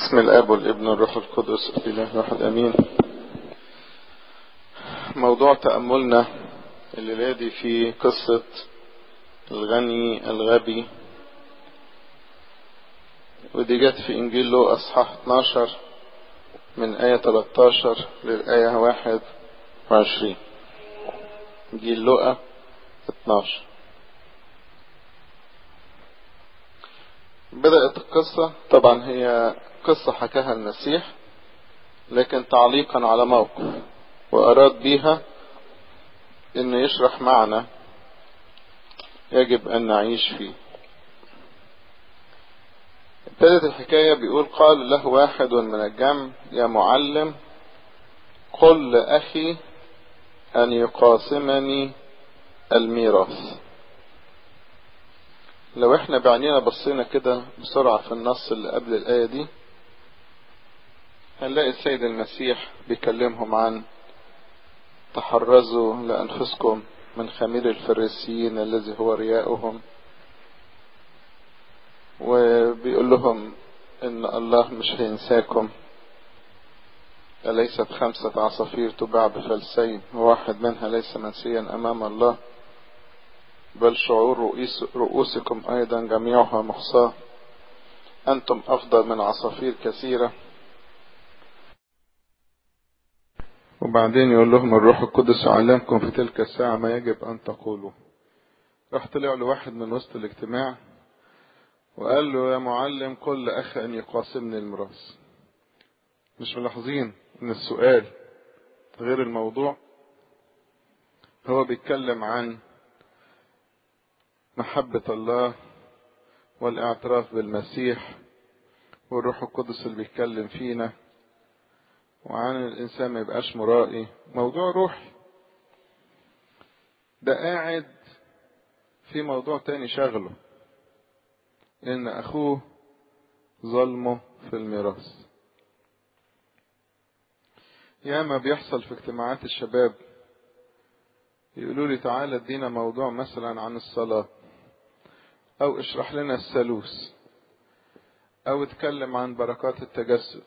بسم الاب والابن والروح القدس اله واحد امين موضوع تأملنا الليلة دي في قصة الغني الغبي ودي جت في انجيل له اصحاح 12 من آية 13 للآية 21 انجيل لقى 12 بدأت القصة طبعا هي قصة حكاها المسيح لكن تعليقا على موقف وأراد بيها أنه يشرح معنى يجب أن نعيش فيه ابتدت الحكاية بيقول قال له واحد من الجمع يا معلم قل لأخي أن يقاسمني الميراث لو احنا بعنينا بصينا كده بسرعة في النص اللي قبل الآية دي هنلاقي السيد المسيح بيكلمهم عن تحرزوا لأنفسكم من خمير الفريسيين الذي هو رياؤهم وبيقول لهم ان الله مش هينساكم أليست خمسة عصافير تباع بفلسين وواحد منها ليس منسيا أمام الله بل شعور رؤيس رؤوسكم أيضا جميعها محصاة أنتم أفضل من عصافير كثيرة وبعدين يقول لهم الروح القدس يعلمكم في تلك الساعة ما يجب أن تقولوا راح طلع له واحد من وسط الاجتماع وقال له يا معلم قل لأخ أن يقاسمني الميراث مش ملاحظين ان السؤال غير الموضوع هو بيتكلم عن محبة الله والاعتراف بالمسيح والروح القدس اللي بيتكلم فينا وعن الإنسان ما يبقاش مرائي موضوع روحي ده قاعد في موضوع تاني شغله إن أخوه ظلمه في الميراث ياما بيحصل في اجتماعات الشباب يقولوا لي تعالى ادينا موضوع مثلا عن الصلاة او اشرح لنا الثالوث او اتكلم عن بركات التجسد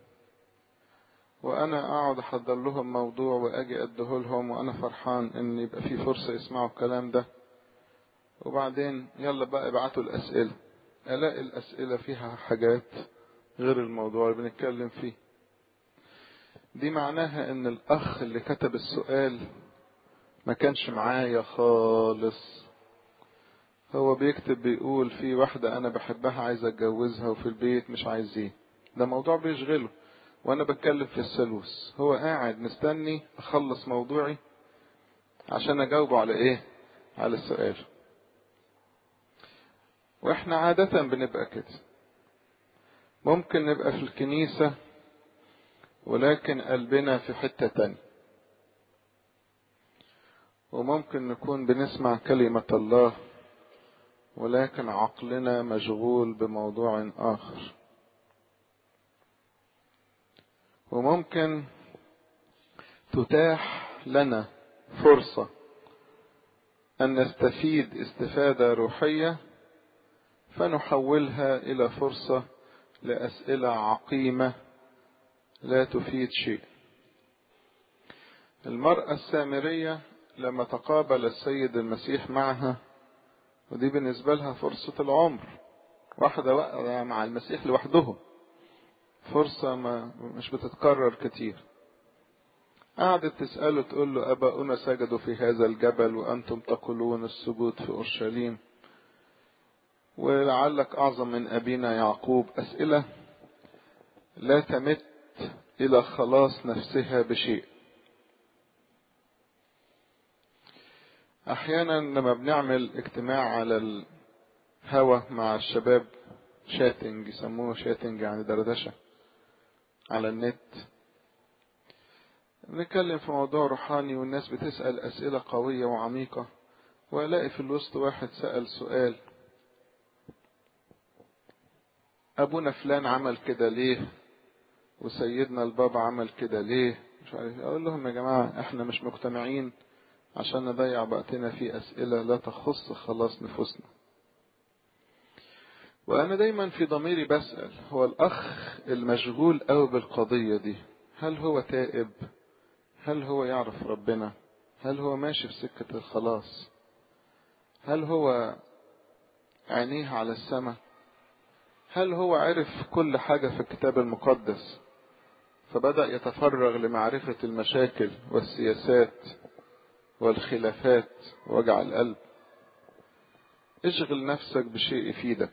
وانا اقعد احضر لهم موضوع واجي اديه لهم وانا فرحان ان يبقى في فرصة يسمعوا الكلام ده وبعدين يلا بقى ابعتوا الاسئلة الاقي الاسئلة فيها حاجات غير الموضوع اللي بنتكلم فيه دي معناها ان الاخ اللي كتب السؤال ما كانش معايا خالص هو بيكتب بيقول في واحدة انا بحبها عايز اتجوزها وفي البيت مش عايزين ده موضوع بيشغله وانا بتكلم في الثالوث هو قاعد مستني اخلص موضوعي عشان اجاوبه على ايه على السؤال واحنا عادة بنبقى كده ممكن نبقى في الكنيسة ولكن قلبنا في حتة تانية وممكن نكون بنسمع كلمة الله ولكن عقلنا مشغول بموضوع آخر وممكن تتاح لنا فرصة أن نستفيد استفادة روحية فنحولها إلى فرصة لأسئلة عقيمة لا تفيد شيء المرأة السامرية لما تقابل السيد المسيح معها ودي بالنسبة لها فرصة العمر واحدة واقعة مع المسيح لوحدهم فرصة ما مش بتتكرر كتير قعدت تسأله تقول له أباؤنا سجدوا في هذا الجبل وأنتم تقولون السجود في أورشليم ولعلك أعظم من أبينا يعقوب أسئلة لا تمت إلى خلاص نفسها بشيء أحيانا لما بنعمل اجتماع على الهوا مع الشباب شاتنج يسموه شاتنج يعني دردشة على النت بنتكلم في موضوع روحاني والناس بتسأل أسئلة قوية وعميقة وألاقي في الوسط واحد سأل سؤال أبونا فلان عمل كده ليه وسيدنا البابا عمل كده ليه مش عارف اقول لهم يا جماعة احنا مش مجتمعين عشان نضيع وقتنا في اسئلة لا تخص خلاص نفوسنا وأنا دايما في ضميري بسأل هو الأخ المشغول أوي بالقضية دي هل هو تائب هل هو يعرف ربنا هل هو ماشي في سكة الخلاص هل هو عينيه على السماء هل هو عرف كل حاجة في الكتاب المقدس فبدأ يتفرغ لمعرفة المشاكل والسياسات والخلافات ووجع القلب اشغل نفسك بشيء يفيدك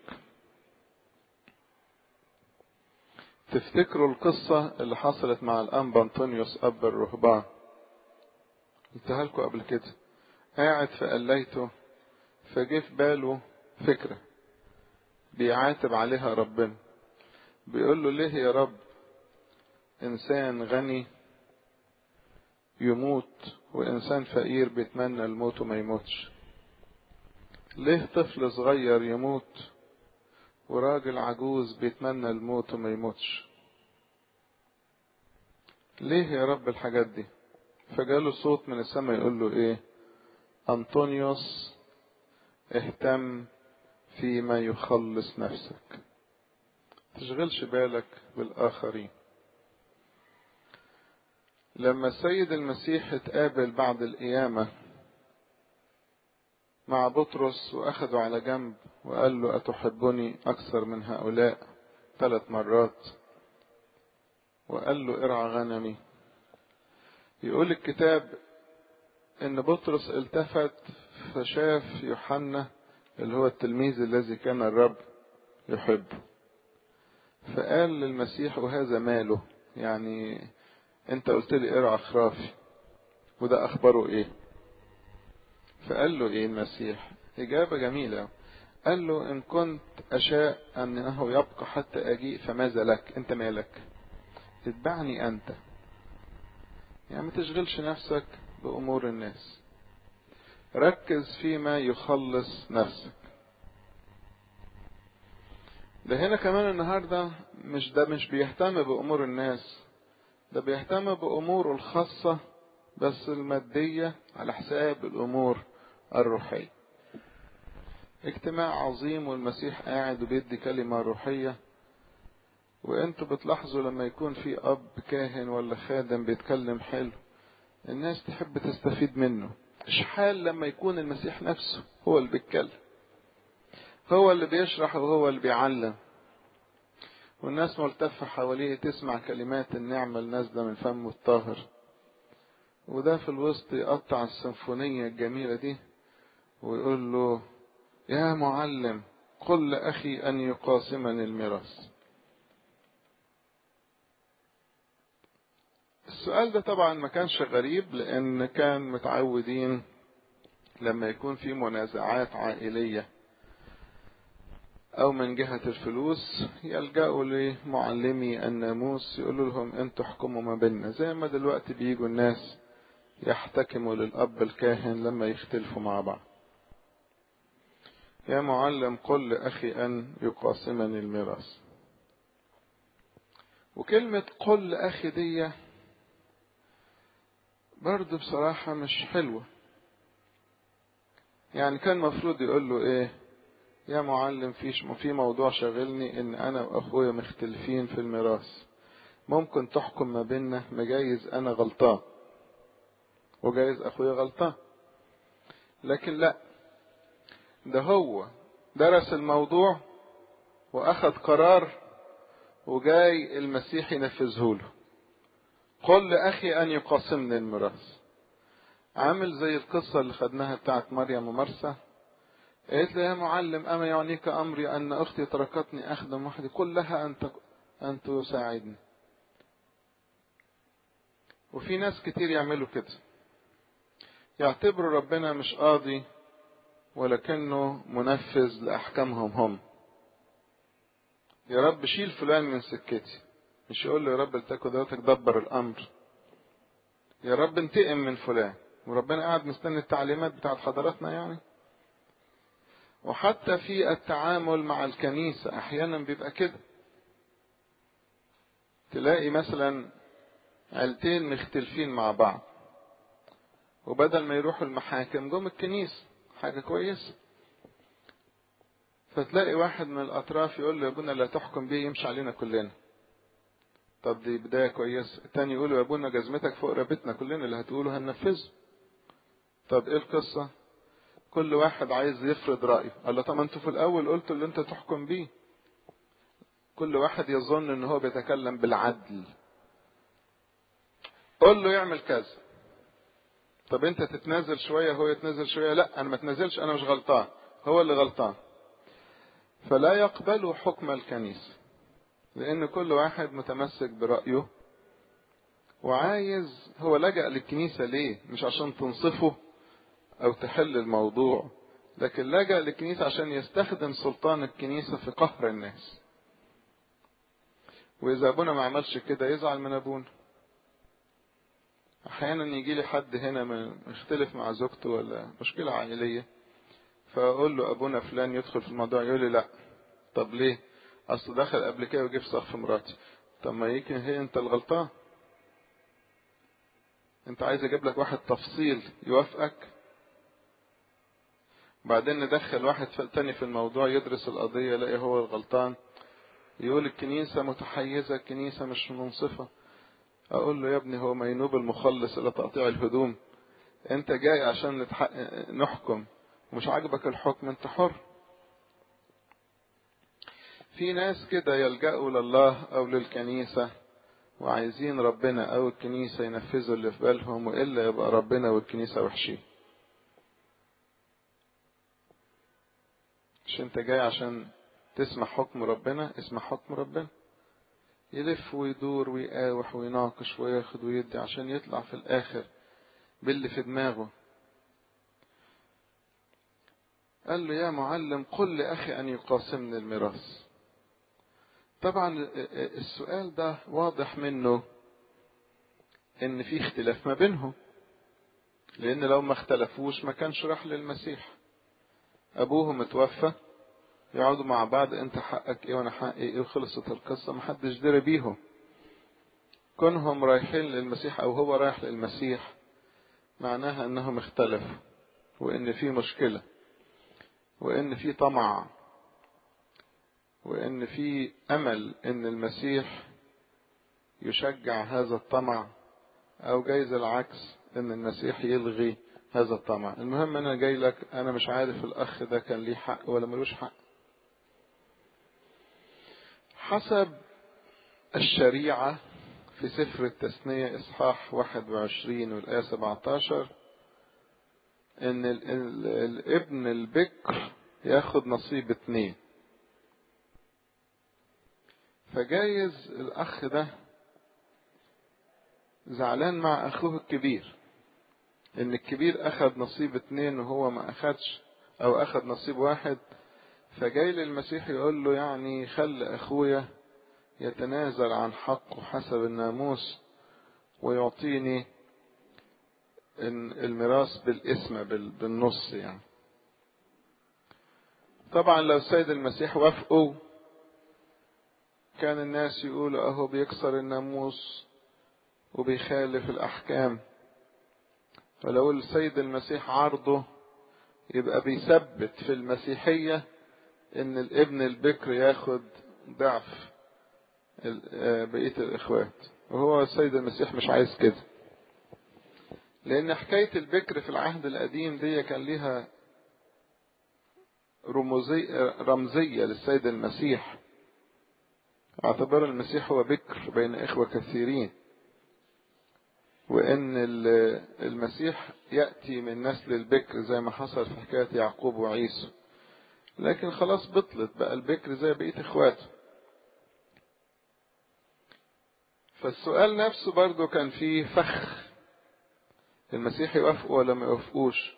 تفتكروا القصة اللي حصلت مع الأنبا أنطونيوس أب الرهبان قلتها لكم قبل كده قاعد في قليته فجه في باله فكرة بيعاتب عليها ربنا بيقول له ليه يا رب إنسان غني يموت وإنسان فقير بيتمنى الموت وما يموتش ليه طفل صغير يموت وراجل عجوز بيتمنى الموت وما يموتش ليه يا رب الحاجات دي فجاله صوت من السماء يقول له ايه انطونيوس اهتم فيما يخلص نفسك تشغلش بالك بالاخرين لما السيد المسيح اتقابل بعد القيامه مع بطرس واخده على جنب وقال له اتحبني اكثر من هؤلاء ثلاث مرات وقال له ارعى غنمي يقول الكتاب ان بطرس التفت فشاف يوحنا اللي هو التلميذ الذي كان الرب يحبه فقال للمسيح وهذا ماله يعني انت قلت لي ارعى خرافي وده اخباره ايه فقال له ايه المسيح اجابة جميلة قال له ان كنت اشاء انه يبقى حتى اجيء فماذا لك انت مالك اتبعني انت يعني ما تشغلش نفسك بامور الناس ركز فيما يخلص نفسك ده هنا كمان النهاردة مش ده مش بيهتم بأمور الناس ده بيهتم بأموره الخاصة بس المادية على حساب الأمور الروحية اجتماع عظيم والمسيح قاعد وبيدي كلمة روحية وانتوا بتلاحظوا لما يكون في أب كاهن ولا خادم بيتكلم حلو الناس تحب تستفيد منه اشحال لما يكون المسيح نفسه هو اللي بيتكلم هو اللي بيشرح وهو اللي بيعلم والناس ملتفة حواليه تسمع كلمات النعمة النازلة من فمه الطاهر وده في الوسط يقطع السيمفونية الجميلة دي ويقول له يا معلم قل لأخي أن يقاسمني الميراث السؤال ده طبعا ما كانش غريب لأن كان متعودين لما يكون في منازعات عائلية أو من جهة الفلوس يلجأوا لمعلمي الناموس يقولوا لهم أنتوا احكموا ما بيننا زي ما دلوقتي بيجوا الناس يحتكموا للأب الكاهن لما يختلفوا مع بعض يا معلم قل لأخي أن يقاسمني الميراث وكلمة قل لأخي دي برضه بصراحة مش حلوة يعني كان مفروض يقول له ايه يا معلم فيش في موضوع شاغلني ان انا واخويا مختلفين في الميراث ممكن تحكم ما بيننا مجايز انا غلطان وجايز اخويا غلطان لكن لا ده هو درس الموضوع واخد قرار وجاي المسيح ينفذه له قل لأخي أن يقاسمني الميراث عامل زي القصة اللي خدناها بتاعت مريم ومرسى قالت له يا معلم أما يعنيك أمري أن أختي تركتني أخدم وحدي قل لها أن أن تساعدني وفي ناس كتير يعملوا كده يعتبروا ربنا مش قاضي ولكنه منفذ لأحكامهم هم يا رب شيل فلان من سكتي مش يقول له يا رب لتكن ذاتك دبر الامر يا رب انتقم من فلان وربنا قاعد مستني التعليمات بتاعت حضراتنا يعني وحتى في التعامل مع الكنيسة احيانا بيبقى كده تلاقي مثلا عيلتين مختلفين مع بعض وبدل ما يروحوا المحاكم جم الكنيسة حاجة كويسة فتلاقي واحد من الأطراف يقول له يا ابونا لا تحكم بيه يمشي علينا كلنا طب دي بداية كويسة التاني يقول له يا ابونا جزمتك فوق رقبتنا كلنا اللي هتقوله هننفذه طب ايه القصة كل واحد عايز يفرض رأيه قال له طب انتوا في الأول قلتوا اللي انت تحكم بيه كل واحد يظن ان هو بيتكلم بالعدل قول له يعمل كذا طب انت تتنازل شوية هو يتنازل شوية لا انا ما اتنازلش انا مش غلطان هو اللي غلطان فلا يقبلوا حكم الكنيسة لان كل واحد متمسك برأيه وعايز هو لجأ للكنيسة ليه مش عشان تنصفه او تحل الموضوع لكن لجأ للكنيسة عشان يستخدم سلطان الكنيسة في قهر الناس واذا ابونا ما عملش كده يزعل من ابونا احيانا يجي لي حد هنا مختلف مع زوجته ولا مشكله عائليه فاقول له ابونا فلان يدخل في الموضوع يقول لي لا طب ليه اصل دخل قبل كده وجه في صف مراتي طب ما يمكن هي انت الغلطان انت عايز اجيب لك واحد تفصيل يوافقك بعدين ندخل واحد تاني في الموضوع يدرس القضيه يلاقي هو الغلطان يقول الكنيسة متحيزة الكنيسة مش منصفة أقول له يا ابني هو ما ينوب المخلص إلى تقطيع الهدوم أنت جاي عشان نتح... نحكم ومش عاجبك الحكم أنت حر في ناس كده يلجأوا لله أو للكنيسة وعايزين ربنا أو الكنيسة ينفذوا اللي في بالهم وإلا يبقى ربنا والكنيسة وحشين مش أنت جاي عشان تسمع حكم ربنا اسمع حكم ربنا يلف ويدور ويقاوح ويناقش وياخد ويدي عشان يطلع في الاخر باللي في دماغه قال له يا معلم قل لأخي أن يقاسمني الميراث طبعا السؤال ده واضح منه ان في اختلاف ما بينهم لان لو ما اختلفوش ما كانش راح للمسيح ابوه متوفى يقعدوا مع بعض انت حقك ايه وانا حقي ايه وخلصت القصه محدش دري بيهم كونهم رايحين للمسيح او هو رايح للمسيح معناها انهم اختلفوا وان في مشكله وان في طمع وان في امل ان المسيح يشجع هذا الطمع او جايز العكس ان المسيح يلغي هذا الطمع المهم انا جاي لك انا مش عارف الاخ ده كان ليه حق ولا ملوش حق حسب الشريعة في سفر التثنية إصحاح 21 والآية 17 إن ال ال الابن البكر ياخد نصيب اتنين فجايز الأخ ده زعلان مع أخوه الكبير إن الكبير أخد نصيب اتنين وهو ما أخدش أو أخد نصيب واحد فجاي للمسيح يقول له يعني خل أخويا يتنازل عن حقه حسب الناموس ويعطيني الميراث بالاسم بالنص يعني طبعا لو السيد المسيح وافقوا كان الناس يقولوا اهو بيكسر الناموس وبيخالف الاحكام ولو السيد المسيح عرضه يبقى بيثبت في المسيحيه ان الابن البكر ياخد ضعف بقية الاخوات وهو السيد المسيح مش عايز كده لان حكاية البكر في العهد القديم دي كان ليها رمزية رمزية للسيد المسيح اعتبر المسيح هو بكر بين اخوة كثيرين وان المسيح يأتي من نسل البكر زي ما حصل في حكاية يعقوب وعيسو لكن خلاص بطلت بقى البكر زي بقية اخواته فالسؤال نفسه برضه كان فيه فخ المسيح يوافقوا ولا ما يوافقوش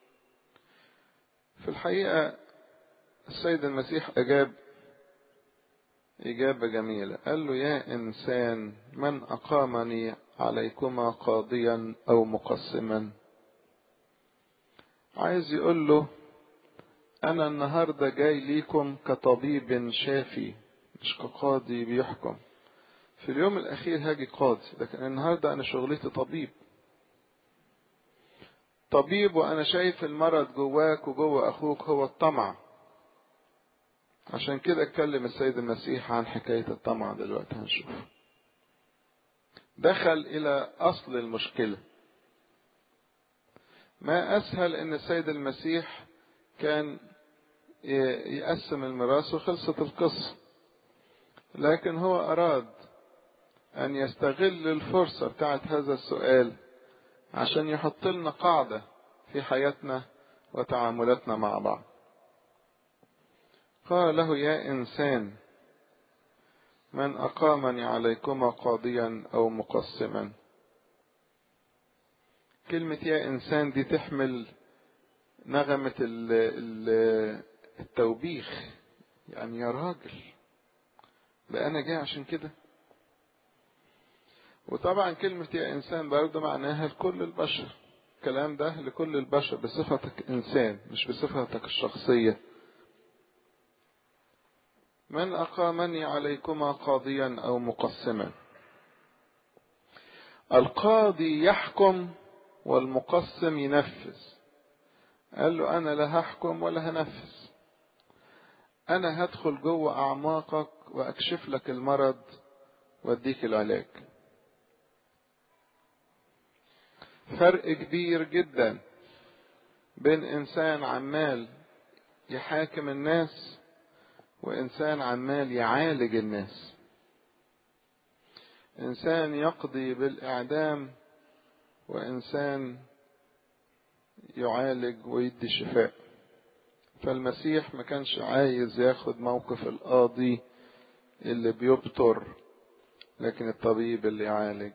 في الحقيقة السيد المسيح أجاب إجابة جميلة قال له يا إنسان من أقامني عليكما قاضيا أو مقسما عايز يقول له أنا النهاردة جاي ليكم كطبيب شافي مش كقاضي بيحكم في اليوم الأخير هاجي قاضي لكن النهاردة أنا شغلتي طبيب طبيب وأنا شايف المرض جواك وجوا أخوك هو الطمع عشان كده اتكلم السيد المسيح عن حكاية الطمع دلوقتي هنشوف دخل إلى أصل المشكلة ما أسهل إن السيد المسيح كان يقسم الميراث وخلصت القصة لكن هو أراد أن يستغل الفرصة بتاعت هذا السؤال عشان يحط لنا قاعدة في حياتنا وتعاملاتنا مع بعض قال له يا إنسان من أقامني عليكما قاضيا أو مقسما كلمة يا إنسان دي تحمل نغمة التوبيخ يعني يا راجل بقى أنا جاي عشان كده وطبعا كلمة يا إنسان برضه معناها لكل البشر الكلام ده لكل البشر بصفتك إنسان مش بصفتك الشخصية من أقامني عليكما قاضيا أو مقسما القاضي يحكم والمقسم ينفذ قال له أنا لا هحكم ولا هنفذ أنا هدخل جوه أعماقك وأكشف لك المرض وأديك العلاج فرق كبير جدا بين إنسان عمال يحاكم الناس وإنسان عمال يعالج الناس إنسان يقضي بالإعدام وإنسان يعالج ويدي شفاء فالمسيح ما كانش عايز ياخد موقف القاضي اللي بيبطر لكن الطبيب اللي يعالج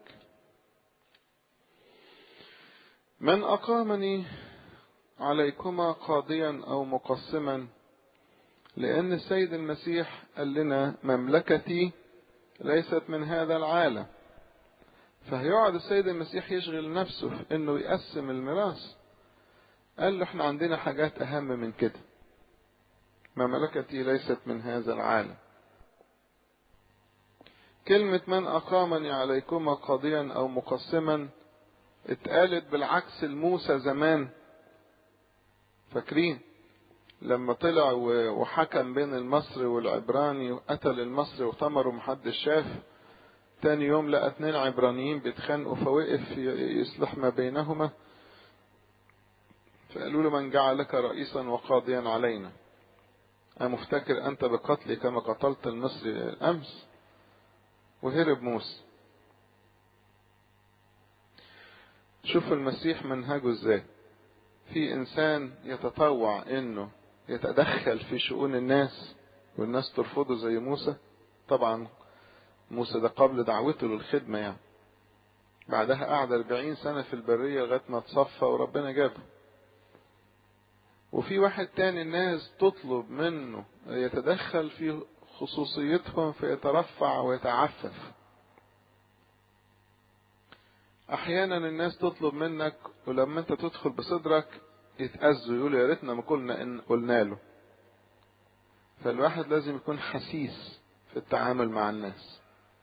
من أقامني عليكما قاضيا أو مقسما لأن السيد المسيح قال لنا مملكتي ليست من هذا العالم فهيقعد السيد المسيح يشغل نفسه في انه يقسم الميراث قال له احنا عندنا حاجات اهم من كده مملكتي ليست من هذا العالم كلمة من أقامني عليكما قاضيا أو مقسما اتقالت بالعكس لموسى زمان فاكرين لما طلع وحكم بين المصري والعبراني وقتل المصري وثمره محدش شاف تاني يوم لقى اتنين عبرانيين بيتخانقوا فوقف يصلح ما بينهما فقالوا له من جعلك رئيسا وقاضيا علينا أمفتكر أنت بقتلي كما قتلت المصري الأمس وهرب موسى شوف المسيح منهجه ازاي في انسان يتطوع انه يتدخل في شؤون الناس والناس ترفضه زي موسى طبعا موسى ده قبل دعوته للخدمة يعني بعدها قعد أربعين سنة في البرية لغاية ما تصفى وربنا جابه وفي واحد تاني الناس تطلب منه يتدخل في خصوصيتهم فيترفع ويتعفف احيانا الناس تطلب منك ولما انت تدخل بصدرك يتأذوا يقولوا يا ريتنا ما قلنا ان قلنا له فالواحد لازم يكون حسيس في التعامل مع الناس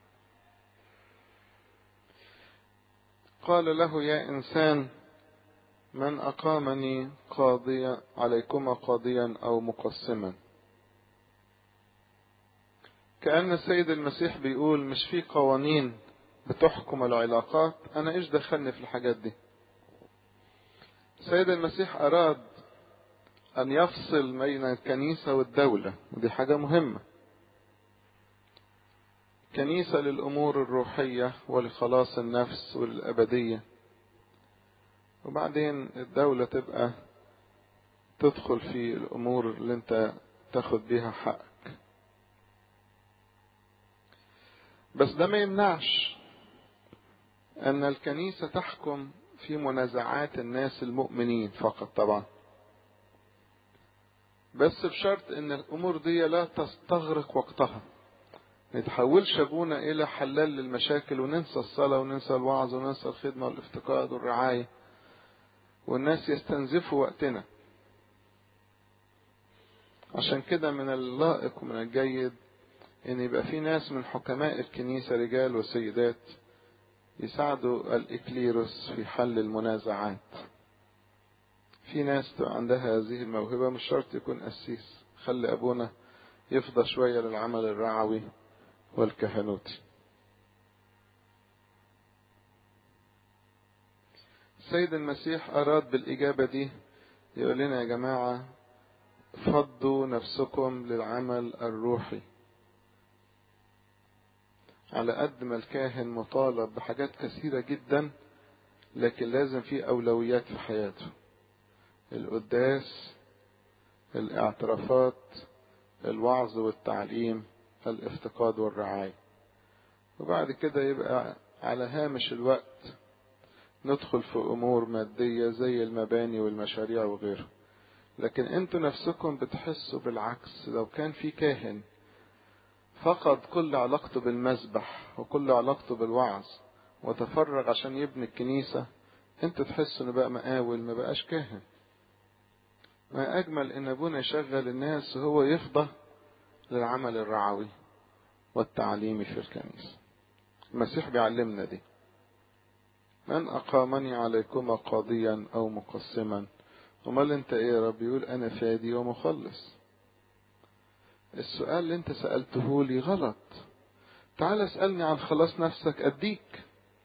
قال له يا انسان من اقامني قاضيا عليكما قاضيا او مقسما كأن السيد المسيح بيقول مش في قوانين بتحكم العلاقات انا ايش دخلني في الحاجات دي السيد المسيح اراد ان يفصل بين الكنيسة والدولة ودي حاجة مهمة كنيسة للامور الروحية ولخلاص النفس وللابدية وبعدين الدولة تبقى تدخل في الامور اللي انت تاخد بيها حقك بس ده ما يمنعش أن الكنيسة تحكم في منازعات الناس المؤمنين فقط طبعا بس بشرط أن الأمور دي لا تستغرق وقتها ما يتحولش أبونا إلى حلال للمشاكل وننسى الصلاة وننسى الوعظ وننسى الخدمة والافتقاد والرعاية والناس يستنزفوا وقتنا عشان كده من اللائق ومن الجيد ان يبقى في ناس من حكماء الكنيسة رجال وسيدات يساعدوا الإكليروس في حل المنازعات في ناس عندها هذه الموهبة مش شرط يكون قسيس خلي أبونا يفضى شوية للعمل الرعوي والكهنوتي السيد المسيح أراد بالإجابة دي يقول لنا يا جماعة فضوا نفسكم للعمل الروحي على قد ما الكاهن مطالب بحاجات كثيرة جدا لكن لازم في أولويات في حياته القداس الاعترافات الوعظ والتعليم الافتقاد والرعاية وبعد كده يبقى على هامش الوقت ندخل في أمور مادية زي المباني والمشاريع وغيره لكن انتوا نفسكم بتحسوا بالعكس لو كان في كاهن فقد كل علاقته بالمذبح وكل علاقته بالوعظ وتفرغ عشان يبني الكنيسة انتوا تحسوا انه بقى مقاول ما بقاش كاهن ما اجمل ان ابونا يشغل الناس وهو يفضى للعمل الرعوي والتعليمي في الكنيسة المسيح بيعلمنا دي من أقامني عليكما قاضيا أو مقسما امال انت ايه يا رب يقول انا فادي ومخلص السؤال اللي انت سألته لي غلط تعال اسألني عن خلاص نفسك اديك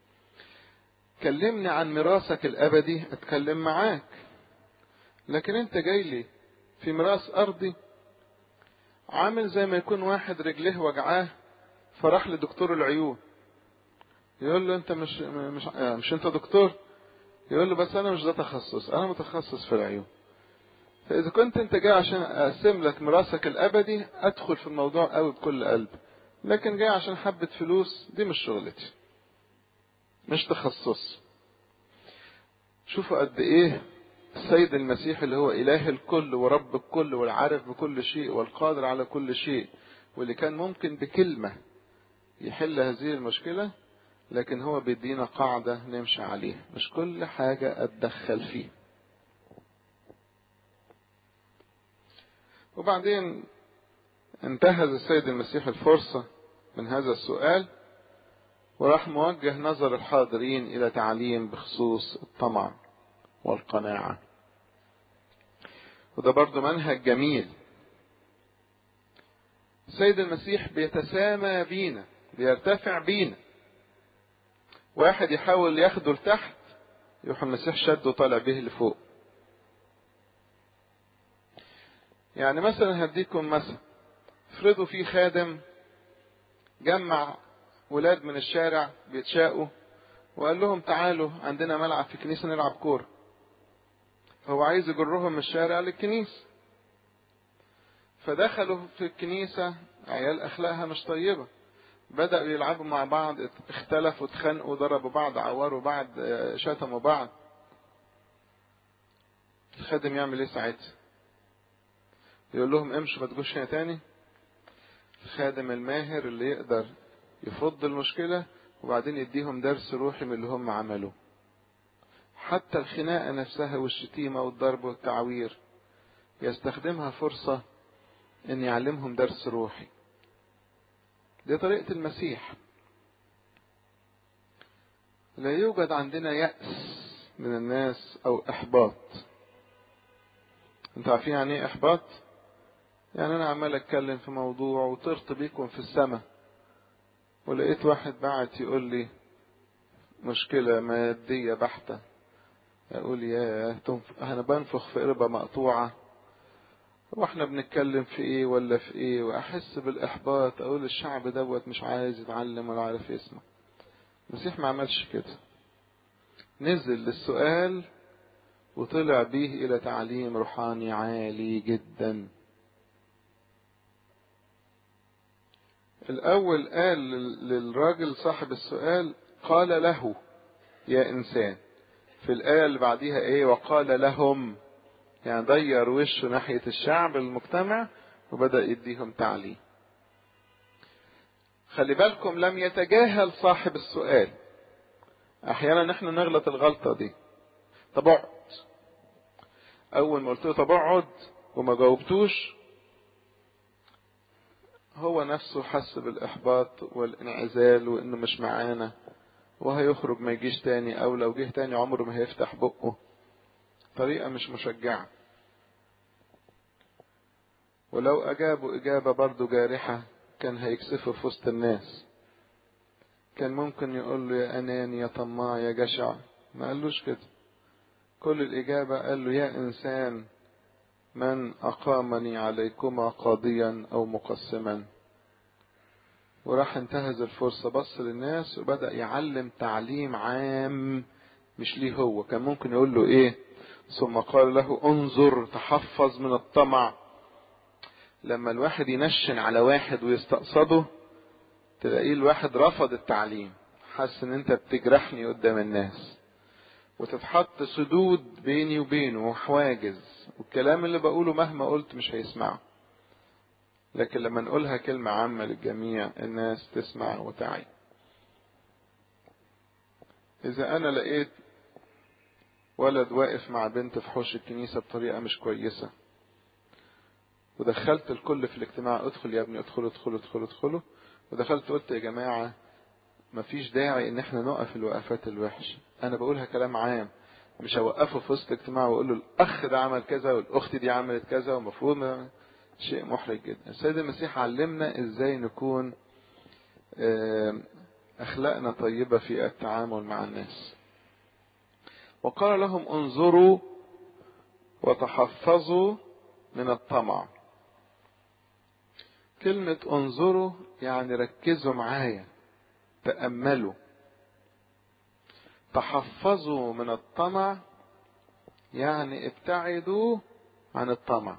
كلمني عن ميراثك الابدي اتكلم معاك لكن انت جاي لي في ميراث ارضي عامل زي ما يكون واحد رجليه وجعاه فراح لدكتور العيون يقول له انت مش مش مش انت دكتور يقول له بس انا مش ده تخصص انا متخصص في العيون فاذا كنت انت جاي عشان اقسم لك ميراثك الابدي ادخل في الموضوع قوي بكل قلب لكن جاي عشان حبة فلوس دي مش شغلتي مش تخصص شوفوا قد ايه السيد المسيح اللي هو اله الكل ورب الكل والعارف بكل شيء والقادر على كل شيء واللي كان ممكن بكلمة يحل هذه المشكلة لكن هو بيدينا قاعدة نمشي عليها مش كل حاجة اتدخل فيه وبعدين انتهز السيد المسيح الفرصة من هذا السؤال وراح موجه نظر الحاضرين إلى تعليم بخصوص الطمع والقناعة وده برضو منهج جميل السيد المسيح بيتسامى بينا بيرتفع بينا واحد يحاول ياخده لتحت يروح المسيح شده طالع به لفوق يعني مثلا هديكم مثلا افرضوا في خادم جمع ولاد من الشارع بيتشاقوا وقال لهم تعالوا عندنا ملعب في الكنيسة نلعب كورة هو عايز يجرهم من الشارع للكنيسة فدخلوا في الكنيسة عيال أخلاقها مش طيبة بدأوا يلعبوا مع بعض اختلفوا اتخانقوا ضربوا بعض عوروا بعض شتموا بعض الخادم يعمل ايه ساعتها يقول لهم امشوا ما تجوش هنا تاني الخادم الماهر اللي يقدر يفض المشكلة وبعدين يديهم درس روحي من اللي هم عملوه حتى الخناقة نفسها والشتيمة والضرب والتعوير يستخدمها فرصة ان يعلمهم درس روحي دي طريقة المسيح لا يوجد عندنا يأس من الناس او احباط انتوا عارفين يعني ايه احباط يعني انا عمال اتكلم في موضوع وطرت بيكم في السماء ولقيت واحد بعت يقول لي مشكلة مادية بحتة اقول يا انا بنفخ في قربة مقطوعة واحنا بنتكلم في ايه ولا في ايه واحس بالاحباط اقول الشعب دوت مش عايز يتعلم ولا عارف يسمع المسيح ما عملش كده نزل للسؤال وطلع بيه الى تعليم روحاني عالي جدا الاول قال للراجل صاحب السؤال قال له يا انسان في الايه اللي بعديها ايه وقال لهم يعني ضير وشه ناحية الشعب المجتمع وبدأ يديهم تعليم خلي بالكم لم يتجاهل صاحب السؤال احيانا نحن نغلط الغلطة دي طب اقعد اول ما قلت له طب اقعد وما جاوبتوش هو نفسه حس بالاحباط والانعزال وانه مش معانا وهيخرج ما يجيش تاني او لو جه تاني عمره ما هيفتح بقه طريقة مش مشجعة ولو أجابوا إجابة برضو جارحة كان هيكسفه في وسط الناس كان ممكن يقول له يا أناني يا طماع يا جشع ما قالوش كده كل الإجابة قال له يا إنسان من أقامني عليكما قاضيا أو مقسما وراح انتهز الفرصة بص للناس وبدأ يعلم تعليم عام مش ليه هو كان ممكن يقول له ايه ثم قال له انظر تحفظ من الطمع لما الواحد ينشن على واحد ويستقصده تلاقيه الواحد رفض التعليم حاسس ان انت بتجرحني قدام الناس وتتحط سدود بيني وبينه وحواجز والكلام اللي بقوله مهما قلت مش هيسمعه لكن لما نقولها كلمة عامة للجميع الناس تسمع وتعي إذا أنا لقيت ولد واقف مع بنت في حوش الكنيسة بطريقة مش كويسة ودخلت الكل في الاجتماع ادخل يا ابني ادخل ادخل ادخل ادخلوا ودخلت قلت يا جماعة مفيش داعي ان احنا نقف الوقفات الوحشة انا بقولها كلام عام مش هوقفه في وسط اجتماع واقول له الاخ ده عمل كذا والاخت دي عملت كذا ومفروض شيء محرج جدا السيد المسيح علمنا ازاي نكون اخلاقنا طيبة في التعامل مع الناس وقال لهم انظروا وتحفظوا من الطمع كلمة انظروا يعني ركزوا معايا تأملوا تحفظوا من الطمع يعني ابتعدوا عن الطمع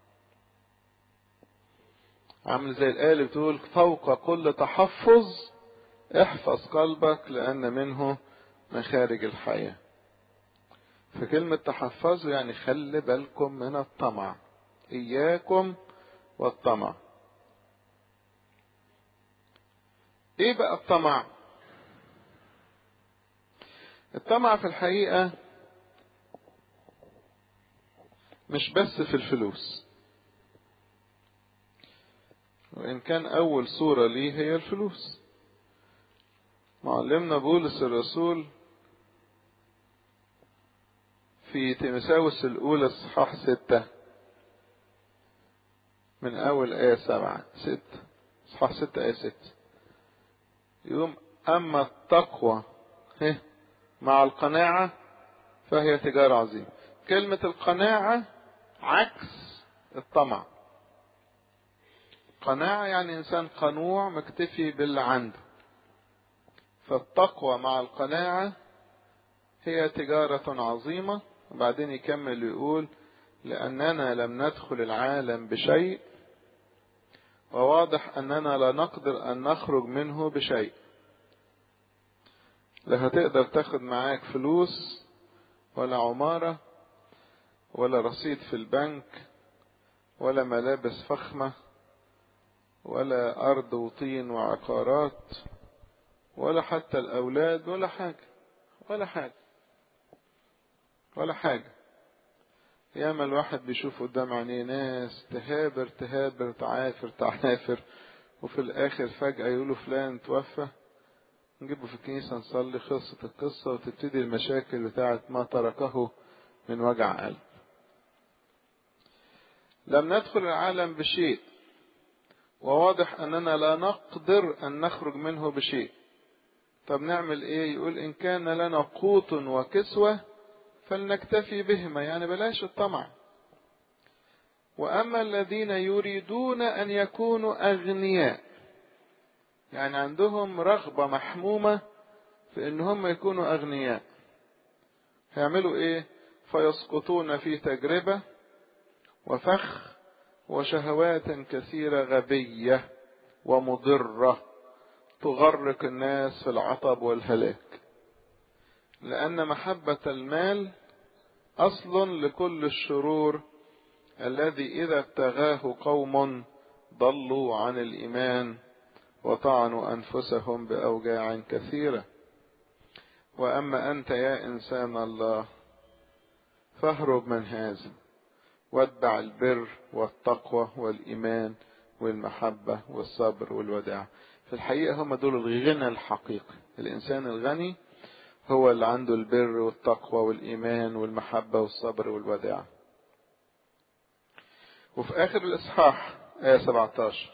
عامل زي الآية اللي بتقول فوق كل تحفظ احفظ قلبك لأن منه مخارج الحياة فكلمة تحفظوا يعني خلي بالكم من الطمع إياكم والطمع ايه بقى الطمع الطمع في الحقيقة مش بس في الفلوس وإن كان أول صورة ليه هي الفلوس معلمنا بولس الرسول في تيمساوس الأولى إصحاح ستة من أول آية سبعة ستة إصحاح ستة آية ستة يقوم أما التقوى مع القناعة فهي تجارة عظيمة كلمة القناعة عكس الطمع قناعة يعني إنسان قنوع مكتفي باللي عنده فالتقوى مع القناعة هي تجارة عظيمة وبعدين يكمل يقول لأننا لم ندخل العالم بشيء وواضح أننا لا نقدر أن نخرج منه بشيء لا هتقدر تاخد معاك فلوس ولا عمارة ولا رصيد في البنك ولا ملابس فخمة ولا أرض وطين وعقارات ولا حتى الأولاد ولا حاجة ولا حاجة ولا حاجة ياما الواحد بيشوف قدام عينيه ناس تهابر تهابر تعافر تعافر وفي الآخر فجأة يقولوا فلان توفى نجيبه في الكنيسة نصلي خلصت القصة وتبتدي المشاكل بتاعت ما تركه من وجع قلب لم ندخل العالم بشيء وواضح أننا لا نقدر أن نخرج منه بشيء طب نعمل إيه يقول إن كان لنا قوت وكسوة فلنكتفي بهما يعني بلاش الطمع وأما الذين يريدون أن يكونوا أغنياء يعني عندهم رغبة محمومة في ان هم يكونوا اغنياء هيعملوا ايه فيسقطون في تجربة وفخ وشهوات كثيرة غبية ومضرة تغرق الناس في العطب والهلاك لأن محبة المال أصل لكل الشرور الذي إذا ابتغاه قوم ضلوا عن الإيمان وطعنوا أنفسهم بأوجاع كثيرة وأما أنت يا إنسان الله فاهرب من هذا واتبع البر والتقوى والإيمان والمحبة والصبر والوداع في الحقيقة هم دول الغنى الحقيقي الإنسان الغني هو اللي عنده البر والتقوى والإيمان والمحبة والصبر والوداع وفي آخر الإصحاح آية 17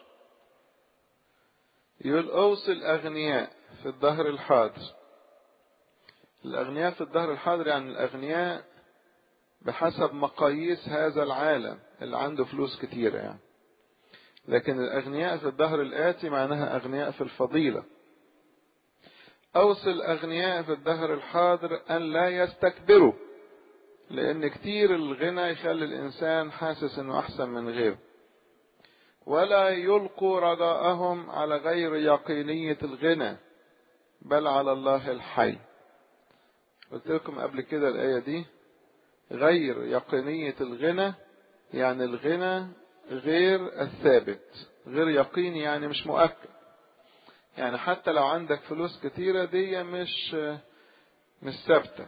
يقول أوصي الأغنياء في الظهر الحاضر الأغنياء في الظهر الحاضر يعني الأغنياء بحسب مقاييس هذا العالم اللي عنده فلوس كتيرة يعني لكن الأغنياء في الظهر الآتي معناها أغنياء في الفضيلة أوصي الأغنياء في الظهر الحاضر أن لا يستكبروا لأن كتير الغنى يخلي الإنسان حاسس إنه أحسن من غيره ولا يلقوا رجاءهم على غير يقينية الغنى بل على الله الحي قلت لكم قبل كده الآية دي غير يقينية الغنى يعني الغنى غير الثابت غير يقيني يعني مش مؤكد يعني حتى لو عندك فلوس كتيرة دي مش مش ثابتة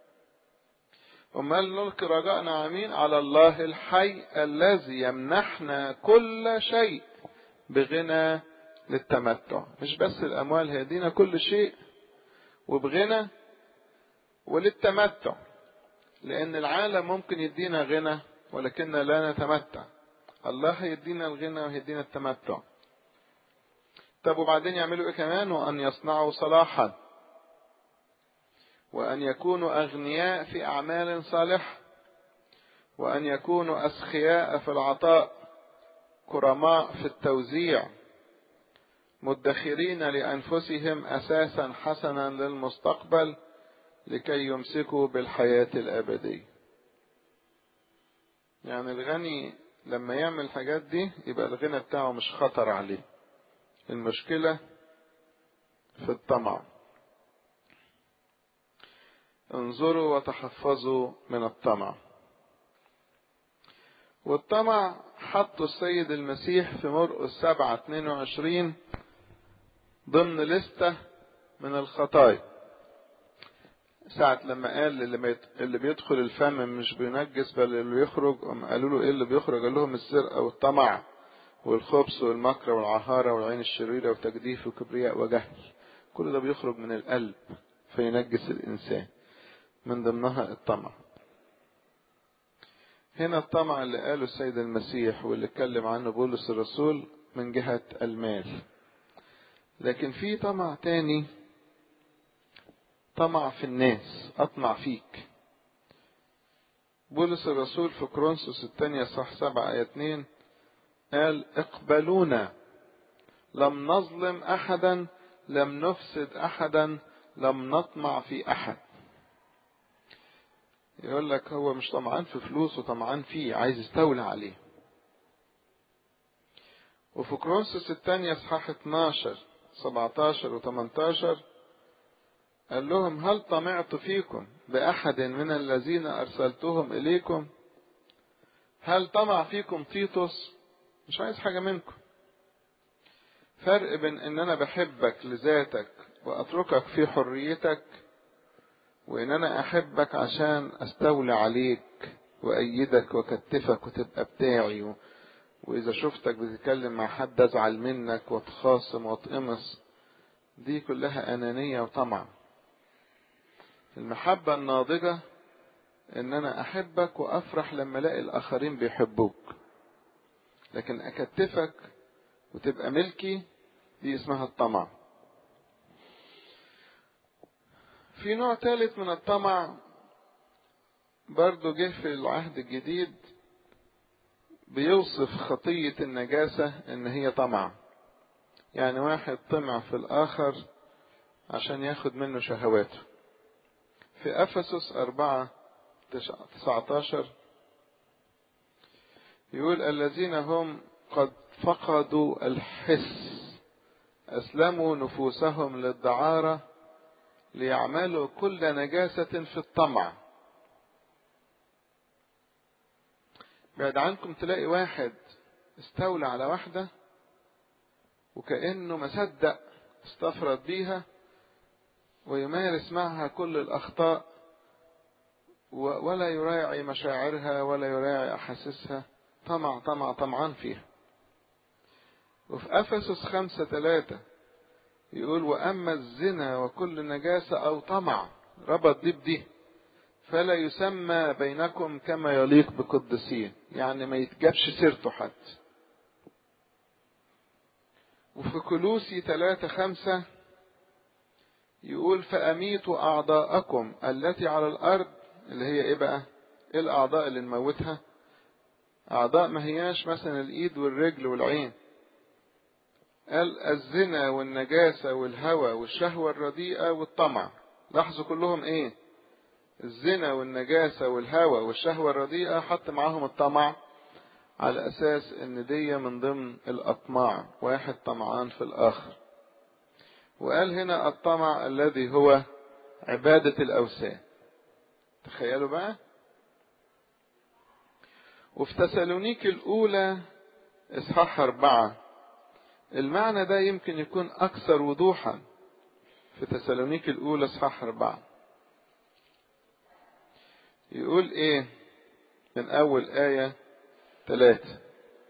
أمال نلقي رجاءنا عمين على الله الحي الذي يمنحنا كل شيء بغنى للتمتع مش بس الأموال هيدينا كل شيء وبغنى وللتمتع لأن العالم ممكن يدينا غنى ولكننا لا نتمتع الله هيدينا الغنى وهيدينا التمتع طب وبعدين يعملوا ايه كمان وان يصنعوا صلاحا وان يكونوا اغنياء في اعمال صالحه وان يكونوا اسخياء في العطاء كرماء في التوزيع مدخرين لانفسهم اساسا حسنا للمستقبل لكي يمسكوا بالحياه الابديه يعني الغني لما يعمل الحاجات دي يبقى الغنى بتاعه مش خطر عليه المشكلة في الطمع انظروا وتحفظوا من الطمع والطمع حطوا السيد المسيح في مرقس سبعة 22 ضمن لستة من الخطايا ساعة لما قال اللي, اللي بيدخل الفم مش بينجس بل اللي يخرج قالوا له ايه اللي بيخرج قال لهم السرقة والطمع والخبث والمكر والعهارة والعين الشريرة وتجديف وكبرياء وجهل كل ده بيخرج من القلب فينجس الإنسان من ضمنها الطمع هنا الطمع اللي قاله السيد المسيح واللي اتكلم عنه بولس الرسول من جهة المال لكن في طمع تاني طمع في الناس أطمع فيك بولس الرسول في كرونسوس الثانية صح سبعة آية اتنين قال اقبلونا لم نظلم احدا لم نفسد احدا لم نطمع في احد يقول لك هو مش طمعان في فلوس وطمعان فيه عايز يستولى عليه وفي كرونسوس الثانية اصحاح 12 17 و 18 قال لهم هل طمعت فيكم بأحد من الذين أرسلتهم إليكم هل طمع فيكم تيتوس مش عايز حاجة منكم فرق بين ان انا بحبك لذاتك واتركك في حريتك وان انا احبك عشان استولى عليك وايدك واكتفك وتبقى بتاعي و... واذا شفتك بتتكلم مع حد ازعل منك واتخاصم واتقمص دي كلها انانية وطمع المحبة الناضجة ان انا احبك وافرح لما الاقي الاخرين بيحبوك لكن اكتفك وتبقى ملكي دي اسمها الطمع في نوع ثالث من الطمع برضو جه في العهد الجديد بيوصف خطية النجاسة ان هي طمع يعني واحد طمع في الاخر عشان ياخد منه شهواته في افسس اربعة تسعتاشر يقول الذين هم قد فقدوا الحس أسلموا نفوسهم للدعارة ليعملوا كل نجاسة في الطمع بعد عنكم تلاقي واحد استولى على واحدة وكأنه مصدق استفرد بيها ويمارس معها كل الأخطاء ولا يراعي مشاعرها ولا يراعي أحاسيسها طمع طمع طمعان فيها وفي أفسس خمسة ثلاثة يقول وأما الزنا وكل نجاسة أو طمع ربط دي بدي فلا يسمى بينكم كما يليق بقدسين يعني ما يتجابش سيرته حد وفي كلوسي ثلاثة خمسة يقول فأميتوا أعضاءكم التي على الأرض اللي هي إيه بقى؟ إيه الأعضاء اللي نموتها؟ أعضاء ما هياش مثلا الإيد والرجل والعين قال الزنا والنجاسة والهوى والشهوة الرديئة والطمع لاحظوا كلهم إيه؟ الزنا والنجاسة والهوى والشهوة الرديئة حط معاهم الطمع على أساس إن دي من ضمن الأطماع واحد طمعان في الآخر وقال هنا الطمع الذي هو عبادة الأوثان تخيلوا بقى وفي تسالونيك الأولى إصحاح أربعة المعنى ده يمكن يكون أكثر وضوحا في تسالونيك الأولى إصحاح أربعة يقول إيه من أول آية ثلاثة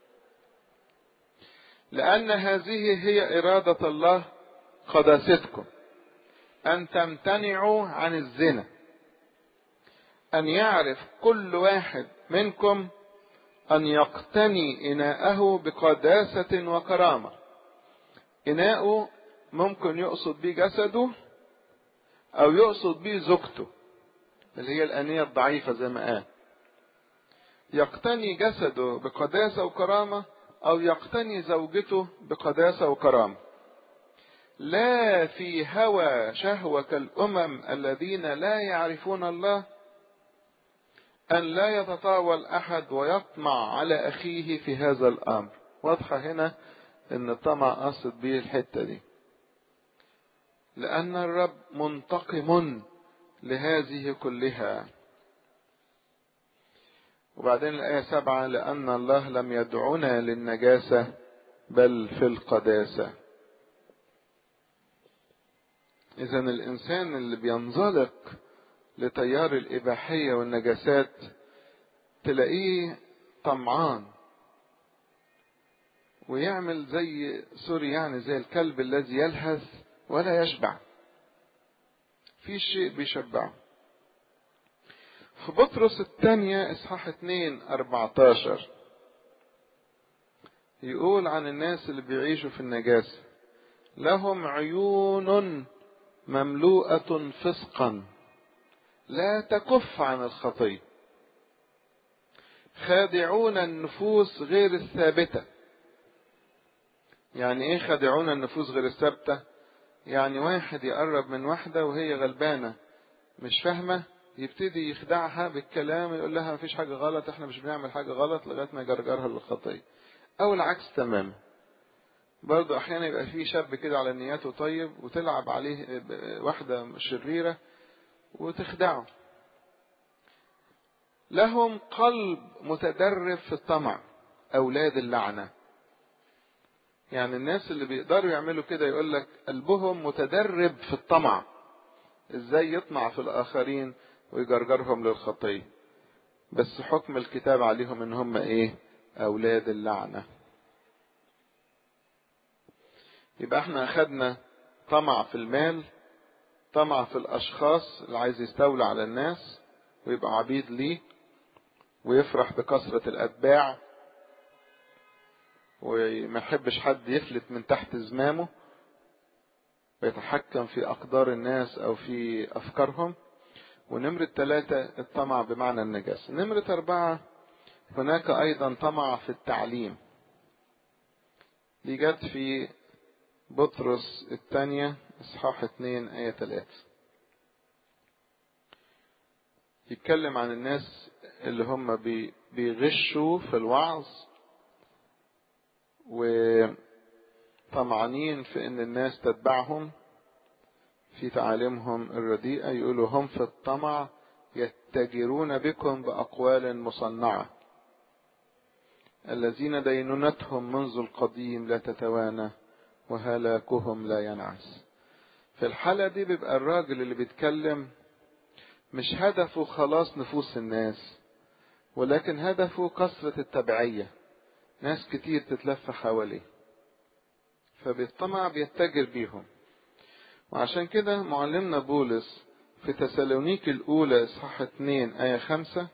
لأن هذه هي إرادة الله قداستكم أن تمتنعوا عن الزنا أن يعرف كل واحد منكم أن يقتني إناءه بقداسة وكرامة إناءه ممكن يقصد به جسده أو يقصد به زوجته اللي هي الأنية الضعيفة زي ما قال يقتني جسده بقداسة وكرامة أو يقتني زوجته بقداسة وكرامة لا في هوى شهوة كالأمم الذين لا يعرفون الله أن لا يتطاول أحد ويطمع على أخيه في هذا الأمر واضحة هنا أن الطمع قصد به الحتة دي لأن الرب منتقم لهذه كلها وبعدين الآية سبعة لأن الله لم يدعنا للنجاسة بل في القداسة إذا الإنسان اللي بينزلق لتيار الإباحية والنجاسات تلاقيه طمعان ويعمل زي سوري يعني زي الكلب الذي يلهث ولا يشبع في شيء بيشبعه في بطرس الثانية إصحاح 2 14 يقول عن الناس اللي بيعيشوا في النجاسة لهم عيون مملوءة فسقا لا تكف عن الخطية خادعون النفوس غير الثابتة يعني ايه خادعون النفوس غير الثابتة يعني واحد يقرب من واحدة وهي غلبانة مش فاهمة يبتدي يخدعها بالكلام يقول لها مفيش حاجة غلط احنا مش بنعمل حاجة غلط لغاية ما يجرجرها للخطية او العكس تماما برضه احيانا يبقى في شاب كده على نياته طيب وتلعب عليه واحدة شريرة وتخدعه لهم قلب متدرب في الطمع اولاد اللعنه يعني الناس اللي بيقدروا يعملوا كده يقول لك قلبهم متدرب في الطمع ازاي يطمع في الاخرين ويجرجرهم للخطيه بس حكم الكتاب عليهم ان هم ايه اولاد اللعنه يبقى احنا اخدنا طمع في المال طمع في الاشخاص اللي عايز يستولى على الناس ويبقى عبيد ليه ويفرح بكثرة الاتباع وما يحبش حد يفلت من تحت زمامه ويتحكم في أقدار الناس أو في أفكارهم ونمرة ثلاثة الطمع بمعنى النجاسة نمرة أربعة هناك أيضا طمع في التعليم دي جت في بطرس الثانية إصحاح 2 آية 3 يتكلم عن الناس اللي هم بيغشوا في الوعظ وطمعانين في ان الناس تتبعهم في تعاليمهم الرديئة يقولوا هم في الطمع يتجرون بكم بأقوال مصنعة الذين دينونتهم منذ القديم لا تتوانى وهلاكهم لا ينعس في الحالة دي بيبقى الراجل اللي بيتكلم مش هدفه خلاص نفوس الناس ولكن هدفه كثرة التبعية ناس كتير تتلف حواليه فبالطمع بيتجر بيهم وعشان كده معلمنا بولس في تسالونيك الأولى إصحاح 2 آية 5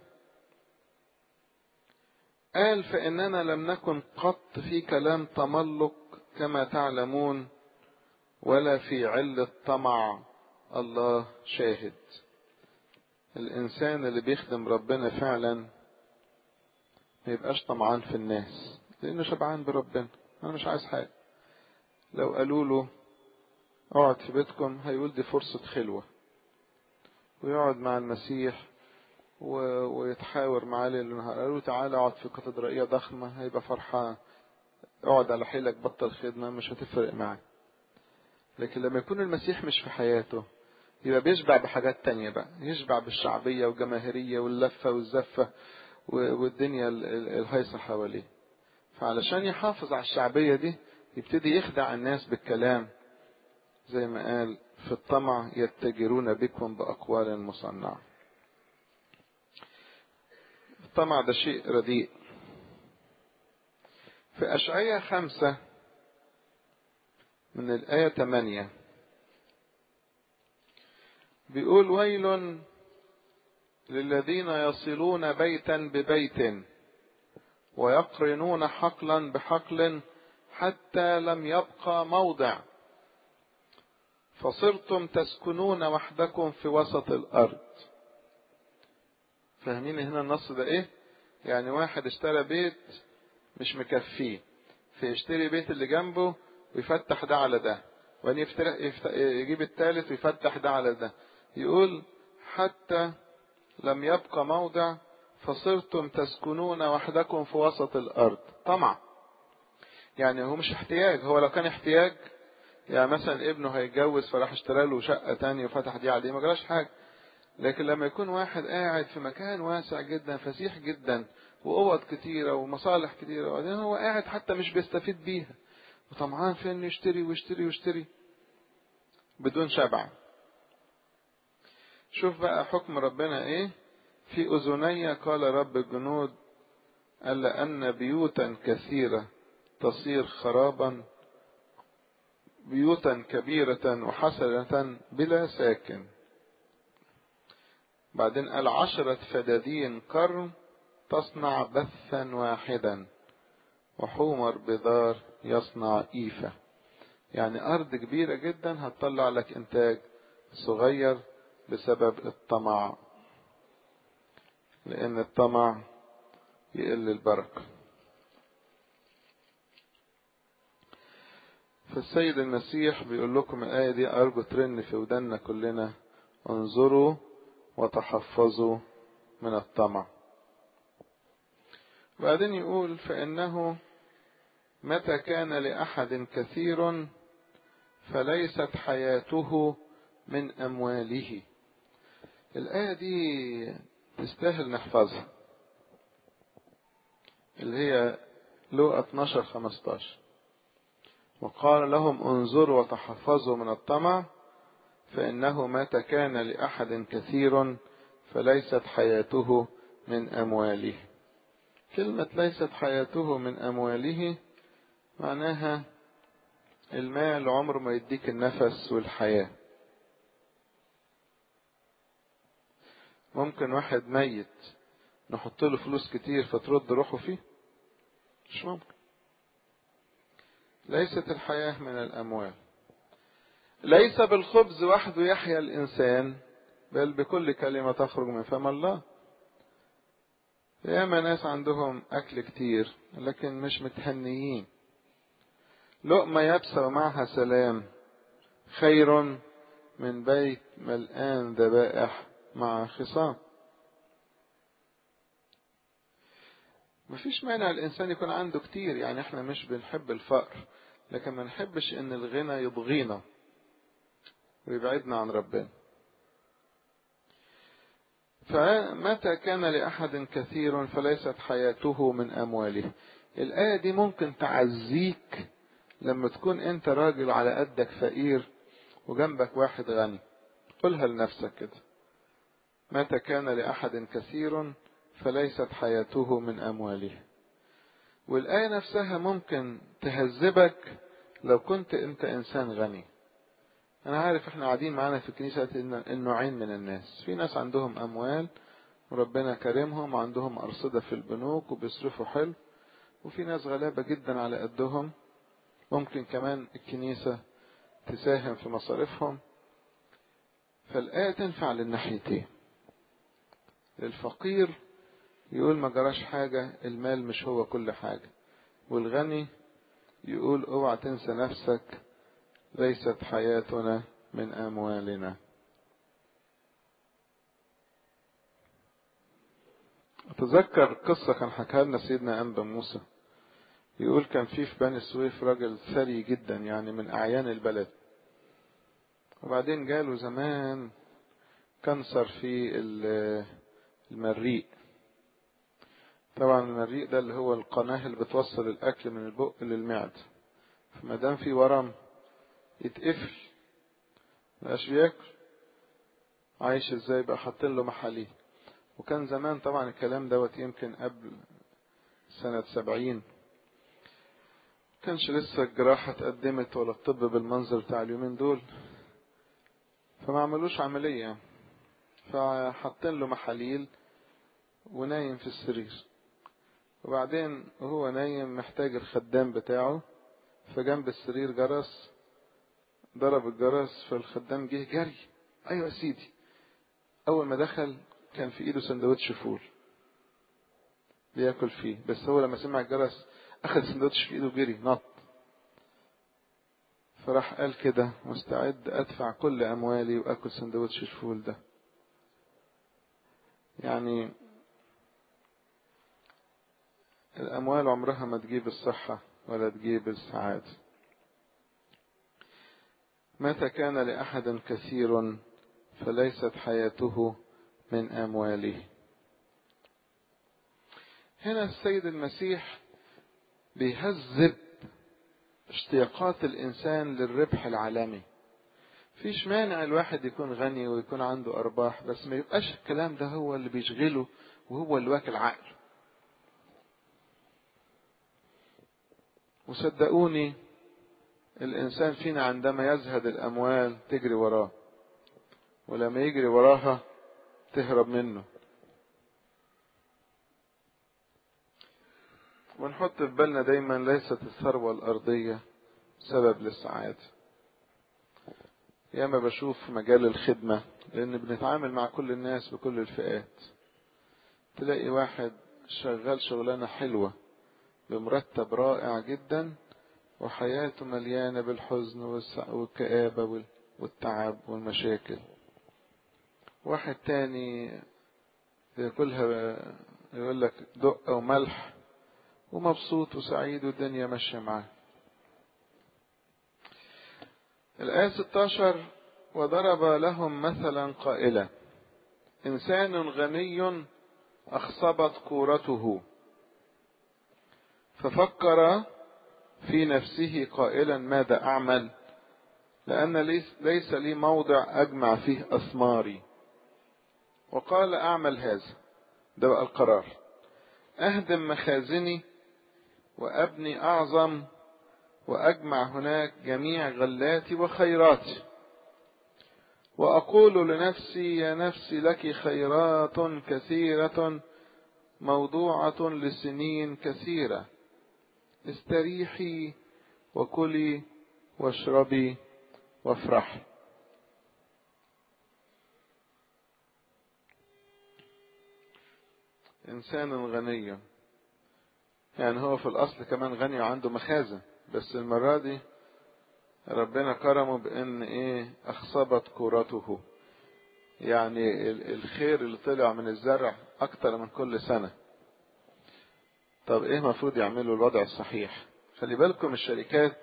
قال فإننا لم نكن قط في كلام تملق كما تعلمون ولا في علة طمع الله شاهد الإنسان اللي بيخدم ربنا فعلا ما يبقاش طمعان في الناس لأنه شبعان بربنا أنا مش عايز حاجة لو قالوا له اقعد في بيتكم هيقول دي فرصة خلوة ويقعد مع المسيح و... ويتحاور معاه ليل ونهار قالوا له تعالى اقعد في كاتدرائية ضخمة هيبقى فرحان اقعد على حيلك بطل خدمة مش هتفرق معاه لكن لما يكون المسيح مش في حياته يبقى بيشبع بحاجات تانية بقى يشبع بالشعبية والجماهيرية واللفة والزفة والدنيا الهيصة حواليه فعلشان يحافظ على الشعبية دي يبتدي يخدع الناس بالكلام زي ما قال في الطمع يتجرون بكم بأقوال مصنعة الطمع ده شيء رديء في أشعية خمسة من الآية ثمانية بيقول ويل للذين يصلون بيتا ببيت ويقرنون حقلا بحقل حتى لم يبقى موضع فصرتم تسكنون وحدكم في وسط الارض فاهمين هنا النص ده ايه يعني واحد اشترى بيت مش مكفيه فيشتري بيت اللي جنبه ويفتح ده على ده وان يفتح يجيب الثالث ويفتح ده على ده يقول حتى لم يبقى موضع فصرتم تسكنون وحدكم في وسط الارض طمع يعني هو مش احتياج هو لو كان احتياج يعني مثلا ابنه هيتجوز فراح اشترى له شقه تانية وفتح دي عليه ما جراش حاجه لكن لما يكون واحد قاعد في مكان واسع جدا فسيح جدا واوض كتيره ومصالح كتيره وبعدين هو قاعد حتى مش بيستفيد بيها وطمعان في انه يشتري ويشتري ويشتري بدون شبع شوف بقى حكم ربنا ايه في اذني قال رب الجنود الا ان بيوتا كثيره تصير خرابا بيوتا كبيرة وحسنة بلا ساكن بعدين قال عشرة فدادين قرن تصنع بثا واحدا وحمر بذار يصنع إيفة يعني أرض كبيرة جدا هتطلع لك إنتاج صغير بسبب الطمع لأن الطمع يقل البركة فالسيد المسيح بيقول لكم الآية دي أرجو ترن في ودنا كلنا انظروا وتحفظوا من الطمع وبعدين يقول فإنه متى كان لأحد كثير فليست حياته من أمواله الآية دي تستاهل نحفظها اللي هي لو 12 15 وقال لهم انظروا وتحفظوا من الطمع فإنه متى كان لأحد كثير فليست حياته من أمواله كلمة ليست حياته من أمواله معناها المال عمر ما يديك النفس والحياة ممكن واحد ميت نحط له فلوس كتير فترد روحه فيه مش ممكن ليست الحياة من الأموال ليس بالخبز وحده يحيا الإنسان بل بكل كلمة تخرج من فم الله ياما ناس عندهم أكل كتير لكن مش متهنيين لقمة يابسة ومعها سلام خير من بيت ملآن ذبائح مع خصام مفيش مانع الإنسان يكون عنده كتير يعني احنا مش بنحب الفقر لكن ما نحبش ان الغنى يضغينا ويبعدنا عن ربنا فمتى كان لأحد كثير فليست حياته من أمواله الآية دي ممكن تعزيك لما تكون أنت راجل على قدك فقير وجنبك واحد غني قولها لنفسك كده متى كان لأحد كثير فليست حياته من أمواله والآية نفسها ممكن تهذبك لو كنت أنت إنسان غني انا عارف احنا قاعدين معانا في الكنيسة النوعين من الناس في ناس عندهم اموال وربنا كرمهم وعندهم ارصدة في البنوك وبيصرفوا حلو وفي ناس غلابة جدا على قدهم ممكن كمان الكنيسة تساهم في مصاريفهم فالآية تنفع للناحيتين للفقير يقول ما جراش حاجة المال مش هو كل حاجة والغني يقول اوعى تنسى نفسك ليست حياتنا من أموالنا أتذكر قصة كان حكاها لنا سيدنا أنبا موسى يقول كان في في بني سويف راجل ثري جدا يعني من أعيان البلد وبعدين جاله زمان كانسر في المريء طبعا المريء ده اللي هو القناة اللي بتوصل الأكل من البق للمعدة فما دام في ورم يتقفل مبقاش بياكل عايش ازاي بقى حاطين له محاليل وكان زمان طبعا الكلام دوت يمكن قبل سنة سبعين كانش لسه الجراحة اتقدمت ولا الطب بالمنظر بتاع اليومين دول فما عملوش عملية فحاطين له محاليل ونايم في السرير وبعدين وهو نايم محتاج الخدام بتاعه فجنب السرير جرس ضرب الجرس فالخدام جه جري ايوه يا سيدي اول ما دخل كان في ايده سندوتش فول بياكل فيه بس هو لما سمع الجرس اخذ سندوتش في ايده جري نط فراح قال كده مستعد ادفع كل اموالي واكل سندوتش الفول ده يعني الاموال عمرها ما تجيب الصحة ولا تجيب السعادة متى كان لأحد كثير فليست حياته من أمواله هنا السيد المسيح بيهذب اشتياقات الإنسان للربح العالمي فيش مانع الواحد يكون غني ويكون عنده أرباح بس ما يبقاش الكلام ده هو اللي بيشغله وهو اللي واكل عقله وصدقوني الإنسان فينا عندما يزهد الأموال تجري وراه ولما يجري وراها تهرب منه ونحط في بالنا دايما ليست الثروة الأرضية سبب للسعادة ياما بشوف مجال الخدمة لأن بنتعامل مع كل الناس بكل الفئات تلاقي واحد شغال شغلانة حلوة بمرتب رائع جدا وحياته مليانة بالحزن والكآبة والتعب والمشاكل واحد تاني ياكلها يقول لك دق وملح ومبسوط وسعيد والدنيا ماشية معاه الآية 16 وضرب لهم مثلا قائلا إنسان غني أخصبت كورته ففكر في نفسه قائلا ماذا أعمل لأن ليس لي موضع أجمع فيه أثماري وقال أعمل هذا ده بقى القرار أهدم مخازني وأبني أعظم وأجمع هناك جميع غلاتي وخيراتي وأقول لنفسي يا نفسي لك خيرات كثيرة موضوعة لسنين كثيرة استريحي وكلي واشربي وافرحي إنسان غني يعني هو في الأصل كمان غني وعنده مخازن بس المرة دي ربنا كرمه بأن إيه أخصبت كورته يعني الخير اللي طلع من الزرع أكتر من كل سنة طب إيه المفروض يعملوا الوضع الصحيح خلي بالكم الشركات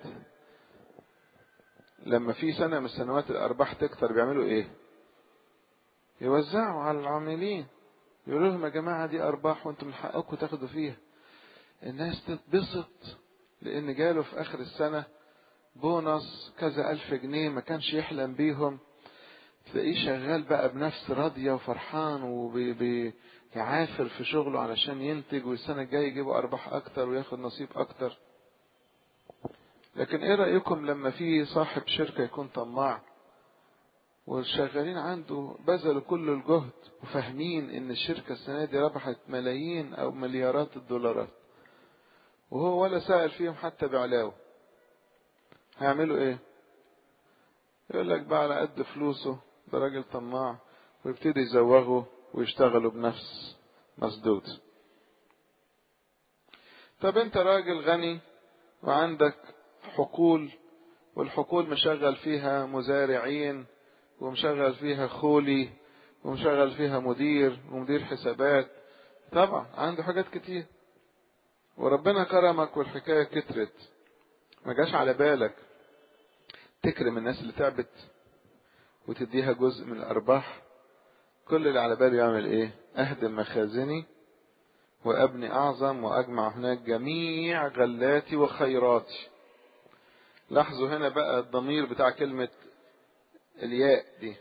لما في سنة من السنوات الأرباح تكتر بيعملوا إيه يوزعوا على العاملين يقولوا لهم يا جماعة دي أرباح وأنتم من حقكم تاخدوا فيها الناس تتبسط لأن جاله في آخر السنة بونص كذا ألف جنيه ما كانش يحلم بيهم تلاقيه شغال بقى بنفس راضية وفرحان وبيعافر في شغله علشان ينتج والسنة الجاية يجيبوا أرباح أكتر وياخد نصيب أكتر لكن إيه رأيكم لما في صاحب شركة يكون طماع والشغالين عنده بذلوا كل الجهد وفاهمين ان الشركة السنة دي ربحت ملايين او مليارات الدولارات وهو ولا سأل فيهم حتى بعلاوة هيعملوا ايه يقول لك بقى على قد فلوسه ده راجل طماع ويبتدي يزوغوا ويشتغلوا بنفس مسدود طب انت راجل غني وعندك حقول والحقول مشغل فيها مزارعين ومشغل فيها خولي ومشغل فيها مدير ومدير حسابات طبعا عنده حاجات كتير وربنا كرمك والحكاية كترت ما جاش على بالك تكرم الناس اللي تعبت وتديها جزء من الأرباح كل اللي على باله يعمل ايه اهدم مخازني وابني اعظم واجمع هناك جميع غلاتي وخيراتي لاحظوا هنا بقى الضمير بتاع كلمة الياء دي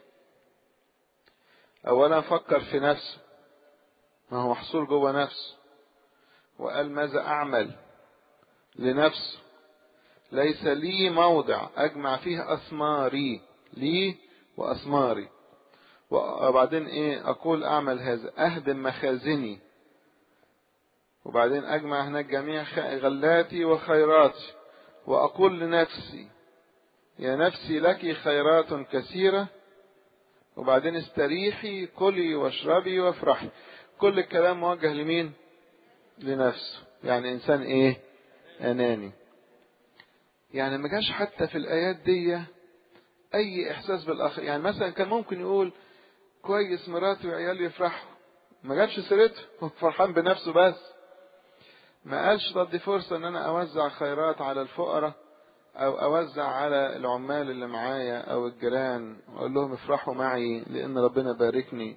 اولا فكر في نفسه ما هو محصول جوه نفسه وقال ماذا اعمل لنفسه ليس لي موضع اجمع فيه اثماري لي واثماري وبعدين ايه اقول اعمل هذا اهدم مخازني وبعدين اجمع هناك جميع غلاتي وخيراتي واقول لنفسي يا نفسي لك خيرات كثيرة وبعدين استريحي كلي واشربي وافرحي كل الكلام موجه لمين لنفسه يعني انسان ايه اناني يعني ما جاش حتى في الايات دي اي احساس بالاخر يعني مثلا كان ممكن يقول كويس مراتي وعيالي يفرحوا ما جابش سيرته هو فرحان بنفسه بس ما قالش طب دي فرصة ان انا اوزع خيرات على الفقراء او اوزع على العمال اللي معايا او الجيران واقول لهم افرحوا معي لان ربنا باركني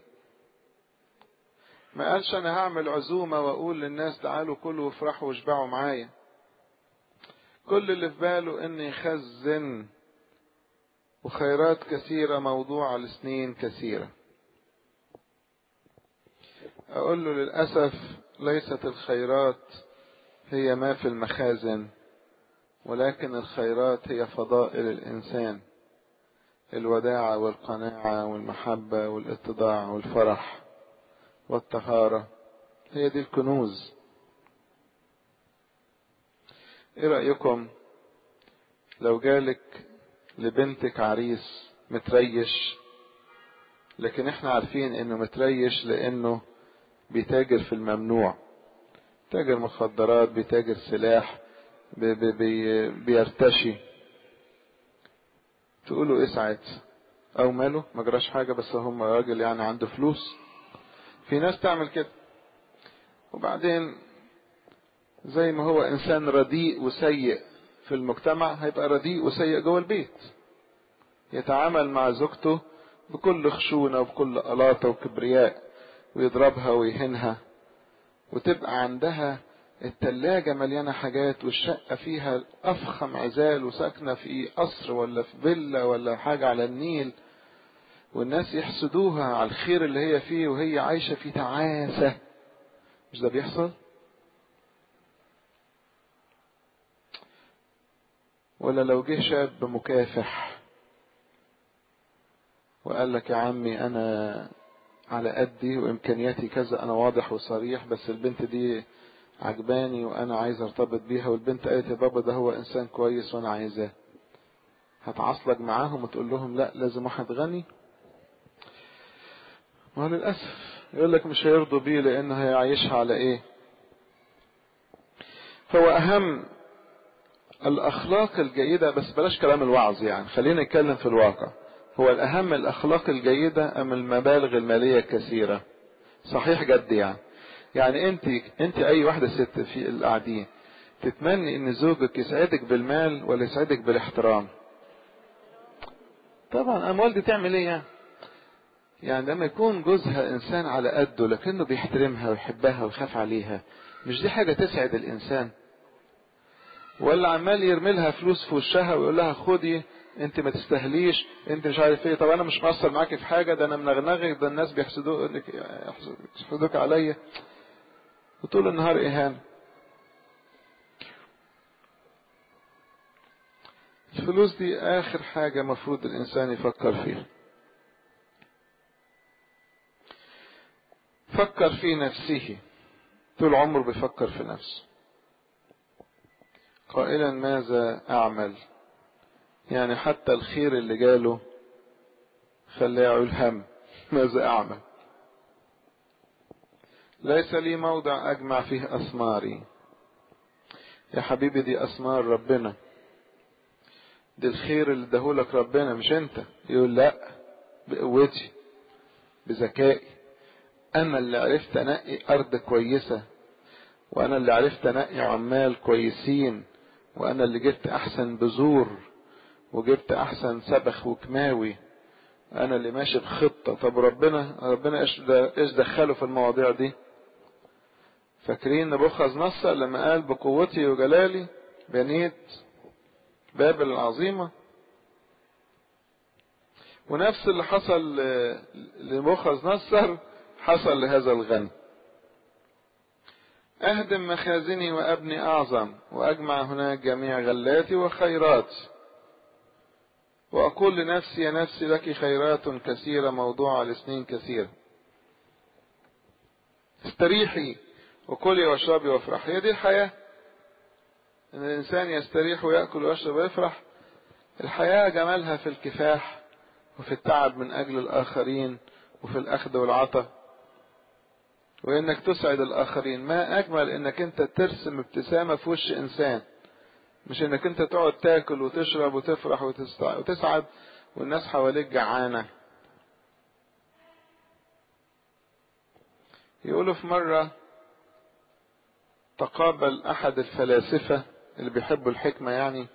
ما قالش انا هعمل عزومة واقول للناس تعالوا كلوا وافرحوا واشبعوا معايا كل اللي في باله ان يخزن وخيرات كثيرة موضوعة لسنين كثيرة أقول له للأسف ليست الخيرات هي ما في المخازن ولكن الخيرات هي فضائل الإنسان الوداعة والقناعة والمحبة والاتضاع والفرح والطهارة هي دي الكنوز ايه رأيكم لو جالك لبنتك عريس متريش لكن احنا عارفين انه متريش لانه بيتاجر في الممنوع تاجر مخدرات بيتاجر سلاح بي بي بيرتشي تقولوا ايه ساعتها او ماله ما جراش حاجة بس هم راجل يعني عنده فلوس في ناس تعمل كده وبعدين زي ما هو انسان رديء وسيء في المجتمع هيبقى رديء وسيء جوه البيت يتعامل مع زوجته بكل خشونة وبكل ألاطة وكبرياء ويضربها ويهنها وتبقى عندها التلاجة مليانة حاجات والشقة فيها أفخم عزال وساكنة في قصر ولا في فيلا ولا حاجة على النيل والناس يحسدوها على الخير اللي هي فيه وهي عايشة في تعاسة مش ده بيحصل؟ ولا لو جه شاب مكافح وقال لك يا عمي انا على قدي وامكانياتي كذا انا واضح وصريح بس البنت دي عجباني وانا عايز ارتبط بيها والبنت قالت يا بابا ده هو انسان كويس وانا عايزاه هتعصلك معاهم وتقول لهم لا لازم واحد غني ما للاسف يقول لك مش هيرضوا بيه لانه هيعيشها على ايه هو اهم الاخلاق الجيده بس بلاش كلام الوعظ يعني خلينا نتكلم في الواقع هو الاهم الاخلاق الجيده ام المبالغ الماليه الكثيره صحيح جد يعني يعني انت انت اي واحده ست في القاعدين تتمني ان زوجك يسعدك بالمال ولا يسعدك بالاحترام طبعا اموال دي تعمل ايه يعني يعني لما يكون جوزها انسان على قده لكنه بيحترمها ويحبها ويخاف عليها مش دي حاجه تسعد الانسان ولا عمال يرمي لها فلوس في وشها ويقول لها خدي انت ما تستاهليش انت مش عارف ايه طب انا مش مقصر معاكي في حاجه ده انا منغنغك ده الناس بيحسدوك يحسدوك عليا وطول النهار اهانه الفلوس دي اخر حاجه مفروض الانسان يفكر فيها فكر في نفسه طول عمره بيفكر في نفسه قائلا ماذا اعمل يعني حتى الخير اللي جاله خلاه يعول هم ماذا اعمل ليس لي موضع اجمع فيه اسماري يا حبيبي دي اسمار ربنا دي الخير اللي اداهولك ربنا مش انت يقول لا بقوتي بذكائي انا اللي عرفت انقي ارض كويسة وانا اللي عرفت انقي عمال كويسين وانا اللي جبت احسن بذور وجبت احسن سبخ وكماوي انا اللي ماشي بخطة طب ربنا ربنا ايش دخله في المواضيع دي فاكرين نبوخذ نصر لما قال بقوتي وجلالي بنيت بابل العظيمة ونفس اللي حصل لنبوخذ نصر حصل لهذا الغني اهدم مخازني وابني اعظم واجمع هناك جميع غلاتي وخيراتي واقول لنفسي يا نفسي لك خيرات كثيره موضوعه لسنين كثيره استريحي وكلي واشربي وافرحي هي دي الحياه ان الانسان يستريح وياكل ويشرب ويفرح الحياه جمالها في الكفاح وفي التعب من اجل الاخرين وفي الاخذ والعطاء وانك تسعد الاخرين ما اجمل انك انت ترسم ابتسامة في وش انسان مش انك انت تقعد تاكل وتشرب وتفرح وتسعد والناس حواليك جعانة يقولوا في مرة تقابل احد الفلاسفة اللي بيحبوا الحكمة يعني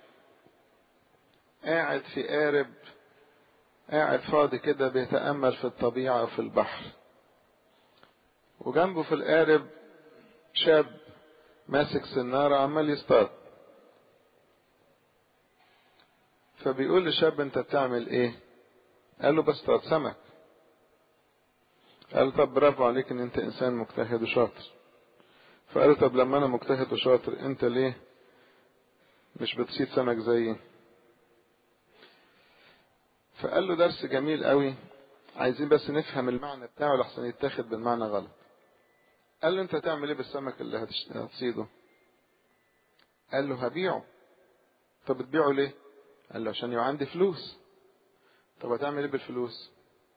قاعد في قارب قاعد فاضي كده بيتأمل في الطبيعة وفي البحر وجنبه في القارب شاب ماسك سنارة عمال يصطاد فبيقول لشاب انت بتعمل ايه قال له بصطاد سمك قال له طب برافو عليك ان انت انسان مجتهد وشاطر فقال له طب لما انا مجتهد وشاطر انت ليه مش بتصيد سمك زيي فقال له درس جميل قوي عايزين بس نفهم المعنى بتاعه لحسن يتاخد بالمعنى غلط قال له انت هتعمل ايه بالسمك اللي هتصيده قال له هبيعه طب بتبيعه ليه قال له عشان يبقى عندي فلوس طب هتعمل ايه بالفلوس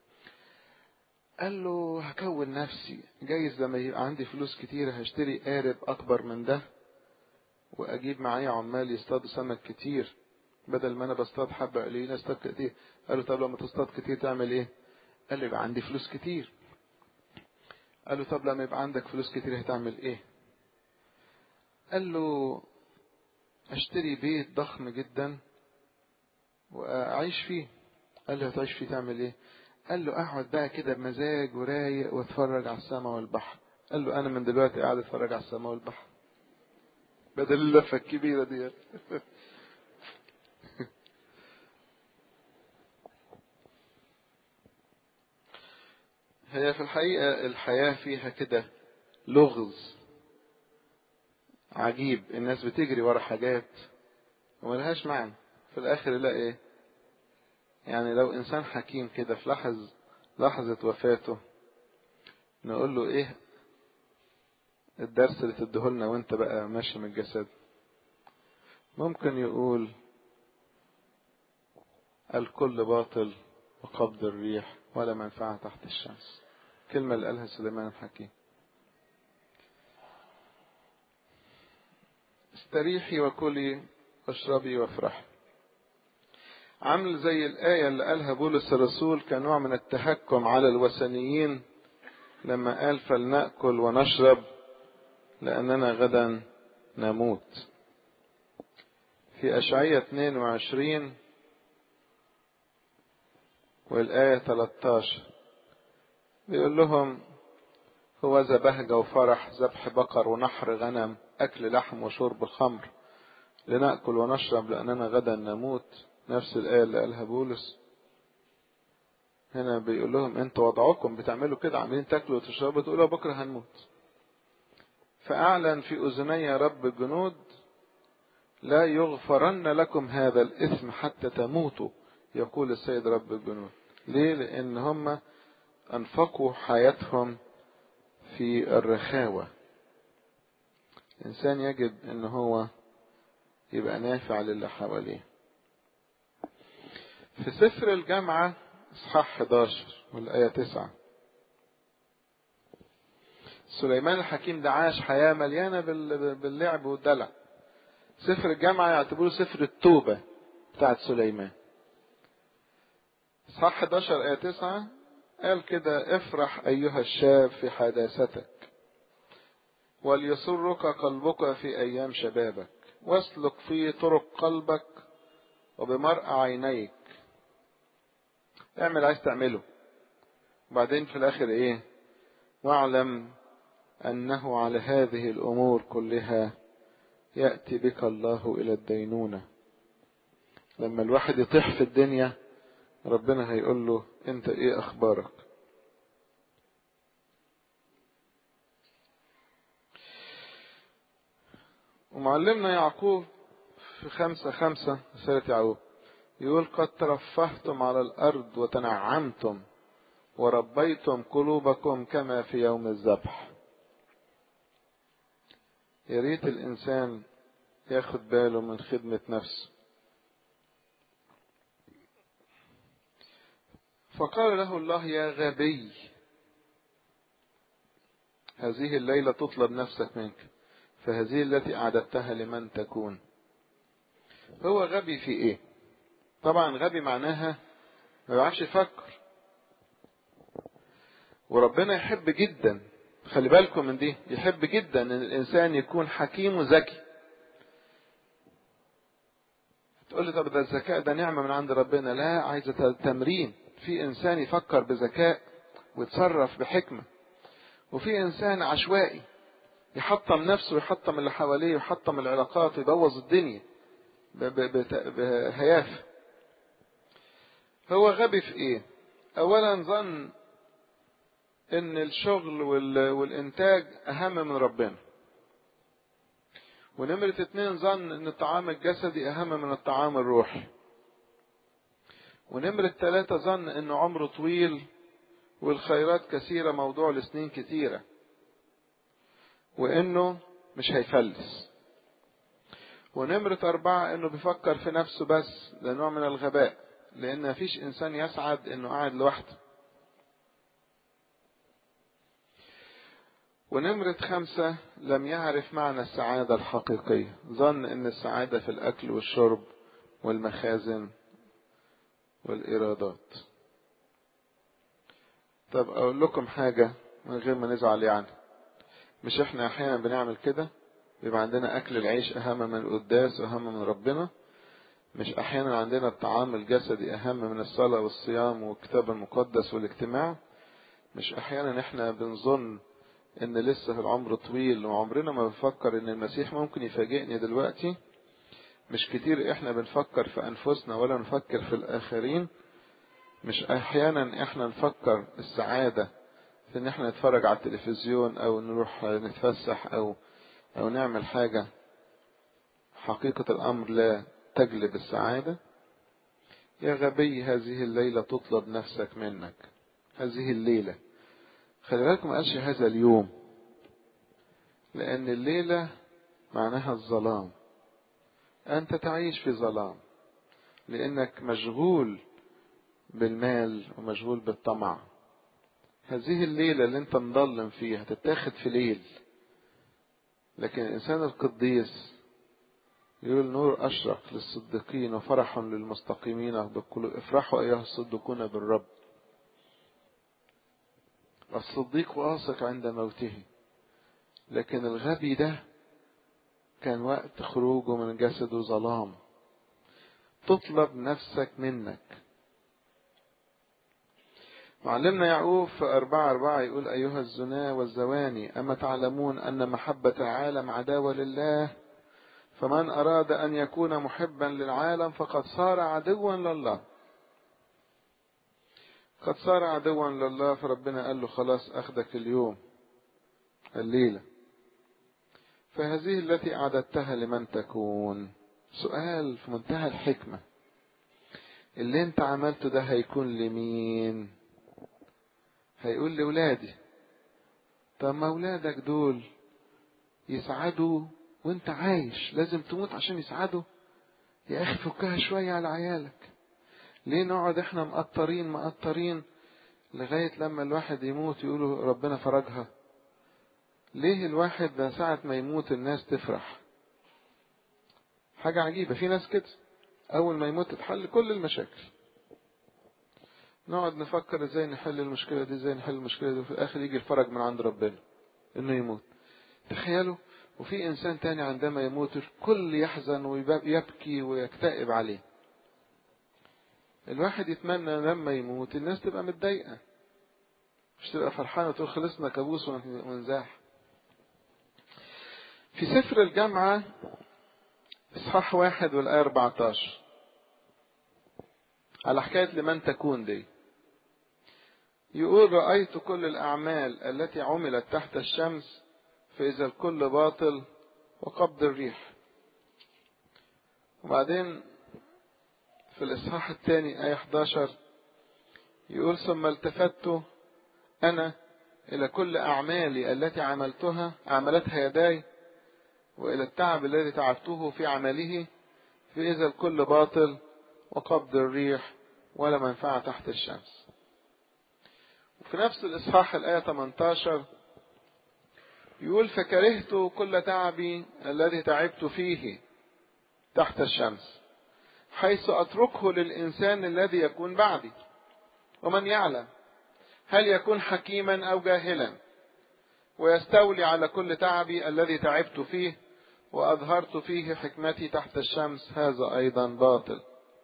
قال له هكون نفسي جايز لما يبقى عندي فلوس كتير هشتري قارب اكبر من ده واجيب معايا عمال يصطادوا سمك كتير بدل ما انا بصطاد حبة قليلة اصطاد كتير قال له طب لما تصطاد كتير تعمل ايه قال له يبقى عندي فلوس كتير قال له طب لما يبقى عندك فلوس كتير هتعمل ايه قال له اشتري بيت ضخم جدا واعيش فيه قال له هتعيش فيه تعمل ايه قال له اقعد بقى كده بمزاج ورايق واتفرج على السماء والبحر قال له انا من دلوقتي قاعد اتفرج على السماء والبحر بدل اللفه الكبيره دي هي في الحقيقة الحياة فيها كده لغز عجيب الناس بتجري ورا حاجات وملهاش معنى في الآخر يلاقي إيه يعني لو إنسان حكيم كده في لحظ لحظة وفاته نقول له إيه الدرس اللي تديهولنا وانت بقى ماشي من الجسد ممكن يقول الكل باطل وقبض الريح ولا منفعة تحت الشمس كلمة اللي قالها سليمان الحكيم استريحي وكلي واشربي وافرحي عامل زي الآية اللي قالها بولس الرسول كنوع من التهكم على الوثنيين لما قال فلنأكل ونشرب لأننا غدا نموت في أشعية 22 والآية 13 بيقول لهم هو ذا بهجة وفرح ذبح بقر ونحر غنم أكل لحم وشرب خمر لنأكل ونشرب لأننا غدا نموت نفس الآية اللي قالها بولس هنا بيقول لهم انتوا وضعكم بتعملوا كده عاملين تاكلوا وتشربوا تقولوا بكره هنموت فأعلن في أذني رب الجنود لا يغفرن لكم هذا الإثم حتى تموتوا يقول السيد رب الجنود ليه لأن هم أنفقوا حياتهم في الرخاوة إنسان يجد إن هو يبقى نافع للي حواليه في سفر الجامعة إصحاح 11 والآية 9 سليمان الحكيم ده عاش حياة مليانة باللعب والدلع سفر الجامعة يعتبروه سفر التوبة بتاعت سليمان إصحاح 11 آية 9 قال كده افرح أيها الشاب في حداثتك وليسرك قلبك في أيام شبابك واسلك في طرق قلبك وبمرء عينيك اعمل عايز تعمله وبعدين في الآخر إيه واعلم أنه على هذه الأمور كلها يأتي بك الله إلى الدينونة لما الواحد يطيح في الدنيا ربنا هيقول له انت ايه اخبارك ومعلمنا يعقوب في خمسة خمسة رسالة يعقوب يقول قد ترفهتم على الأرض وتنعمتم وربيتم قلوبكم كما في يوم الذبح يا ريت الإنسان ياخد باله من خدمة نفسه فقال له الله يا غبي هذه الليلة تطلب نفسك منك فهذه التي أعددتها لمن تكون هو غبي في إيه طبعا غبي معناها ما بيعرفش يفكر وربنا يحب جدا خلي بالكم من دي يحب جدا ان الانسان يكون حكيم وذكي تقول لي طب ده الذكاء ده نعمه من عند ربنا لا عايزه تمرين في انسان يفكر بذكاء ويتصرف بحكمه وفي انسان عشوائي يحطم نفسه ويحطم اللي حواليه ويحطم العلاقات ويبوظ الدنيا بهيافه هو غبي في ايه اولا ظن ان الشغل والانتاج اهم من ربنا ونمرة اتنين ظن ان الطعام الجسدي اهم من الطعام الروحي ونمرة تلاتة ظن ان عمره طويل والخيرات كثيرة موضوع لسنين كثيرة وانه مش هيفلس ونمرة أربعة إنه بيفكر في نفسه بس ده نوع من الغباء لأن مفيش إنسان يسعد إنه قاعد لوحده ونمرة خمسة لم يعرف معنى السعادة الحقيقية ظن ان السعادة في الاكل والشرب والمخازن والإيرادات طب اقول لكم حاجة من غير ما نزعل يعني مش احنا احيانا بنعمل كده بيبقى عندنا اكل العيش اهم من القداس واهم من ربنا مش احيانا عندنا الطعام الجسدي اهم من الصلاة والصيام والكتاب المقدس والاجتماع مش احيانا احنا بنظن ان لسه العمر طويل وعمرنا ما بنفكر ان المسيح ممكن يفاجئني دلوقتي مش كتير احنا بنفكر في انفسنا ولا نفكر في الاخرين مش احيانا احنا نفكر السعادة في ان احنا نتفرج على التلفزيون او نروح نتفسح او او نعمل حاجة حقيقة الامر لا تجلب السعادة يا غبي هذه الليلة تطلب نفسك منك هذه الليلة خلي بالكم ما قالش هذا اليوم لأن الليلة معناها الظلام أنت تعيش في ظلام لأنك مشغول بالمال ومشغول بالطمع هذه الليلة اللي انت مضلم فيها تتاخد في ليل لكن الإنسان القديس يقول نور أشرق للصديقين وفرح للمستقيمين بالقلوب افرحوا أيها الصديقون بالرب الصديق واثق عند موته لكن الغبي ده كان وقت خروجه من جسده ظلام تطلب نفسك منك معلمنا يعقوب في أربعة أربعة يقول أيها الزنا والزواني أما تعلمون أن محبة العالم عداوة لله فمن أراد أن يكون محبا للعالم فقد صار عدوا لله قد صار عدوا لله فربنا قال له خلاص أخدك اليوم الليلة فهذه التي أعددتها لمن تكون سؤال في منتهى الحكمة اللي انت عملته ده هيكون لمين هيقول لولادي طب ما اولادك دول يسعدوا وانت عايش لازم تموت عشان يسعدوا يا اخي فكها شوية على عيالك ليه نقعد احنا مقطرين مقطرين لغاية لما الواحد يموت يقولوا ربنا فرجها ليه الواحد ده ساعة ما يموت الناس تفرح حاجة عجيبة في ناس كده أول ما يموت تتحل كل المشاكل نقعد نفكر ازاي نحل المشكلة دي ازاي نحل المشكلة دي وفي الآخر يجي الفرج من عند ربنا إنه يموت تخيلوا وفي إنسان تاني عندما يموت الكل يحزن ويبكي ويكتئب عليه الواحد يتمنى لما يموت الناس تبقى متضايقة مش تبقى فرحانة وتقول خلصنا كابوس ونزاح في سفر الجامعة إصحاح واحد والآية 14 على حكاية لمن تكون دي يقول رأيت كل الأعمال التي عملت تحت الشمس فإذا الكل باطل وقبض الريح وبعدين في الإصحاح الثاني آية 11 يقول ثم التفت أنا إلى كل أعمالي التي عملتها عملتها يداي وإلى التعب الذي تعبته في عمله فإذا الكل باطل وقبض الريح ولا منفعة تحت الشمس وفي نفس الإصحاح الآية 18 يقول فكرهت كل تعبي الذي تعبت فيه تحت الشمس حيث أتركه للإنسان الذي يكون بعدي ومن يعلم هل يكون حكيما أو جاهلا ويستولي على كل تعبي الذي تعبت فيه وأظهرت فيه حكمتي تحت الشمس هذا أيضا باطل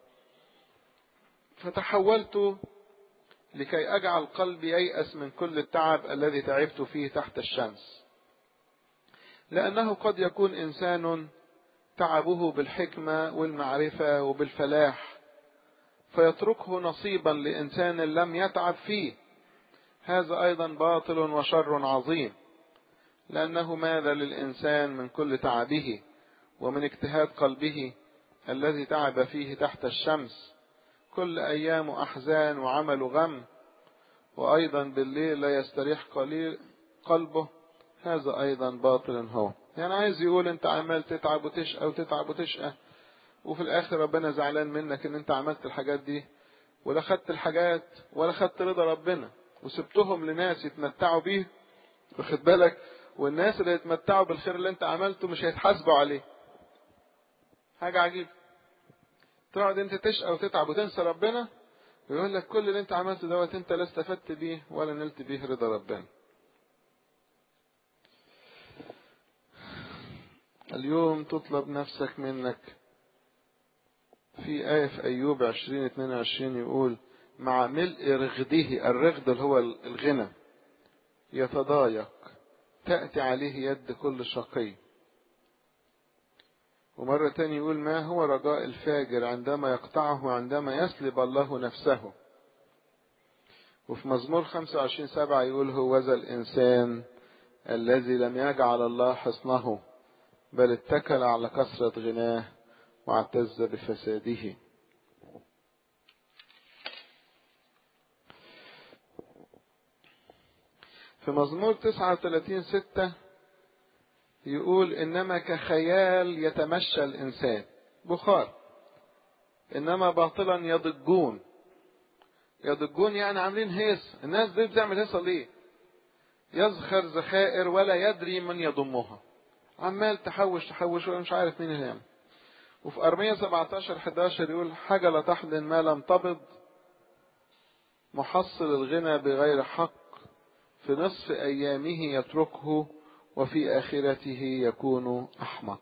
فتحولت لكي أجعل قلبي ييأس من كل التعب الذي تعبت فيه تحت الشمس لأنه قد يكون إنسان تعبه بالحكمة والمعرفة وبالفلاح فيتركه نصيبا لإنسان لم يتعب فيه هذا أيضا باطل وشر عظيم لأنه ماذا للإنسان من كل تعبه ومن اجتهاد قلبه الذي تعب فيه تحت الشمس كل أيام أحزان وعمل غم وأيضا بالليل لا يستريح قليل قلبه هذا أيضا باطل هو يعني عايز يقول أنت عمال تتعب وتشقى وتتعب وتشقى وفي الآخر ربنا زعلان منك إن أنت عملت الحاجات دي ولا خدت الحاجات ولا خدت رضا ربنا وسبتهم لناس يتمتعوا بيه واخد بالك والناس اللي يتمتعوا بالخير اللي انت عملته مش هيتحاسبوا عليه حاجة عجيبة تقعد انت تشقى وتتعب وتنسى ربنا ويقول لك كل اللي انت عملته دوت انت لا استفدت بيه ولا نلت بيه رضا ربنا اليوم تطلب نفسك منك في آية في أيوب 20 22 يقول مع ملء رغده الرغد اللي هو الغنى يتضايق تأتي عليه يد كل شقي ومرة تاني يقول ما هو رجاء الفاجر عندما يقطعه عندما يسلب الله نفسه وفي مزمور 25 سبعة يقول هو ذا الإنسان الذي لم يجعل الله حصنه بل اتكل على كثرة غناه واعتز بفساده في مزمور 39 ستة يقول إنما كخيال يتمشى الإنسان بخار إنما باطلا يضجون يضجون يعني عاملين هيص الناس دي بتعمل هيصة ليه يزخر زخائر ولا يدري من يضمها عمال تحوش تحوش ولا مش عارف مين اللي يعمل وفي أرمية 17 11 يقول حاجة لا تحضن ما لم تبض محصل الغنى بغير حق في نصف أيامه يتركه وفي آخرته يكون أحمق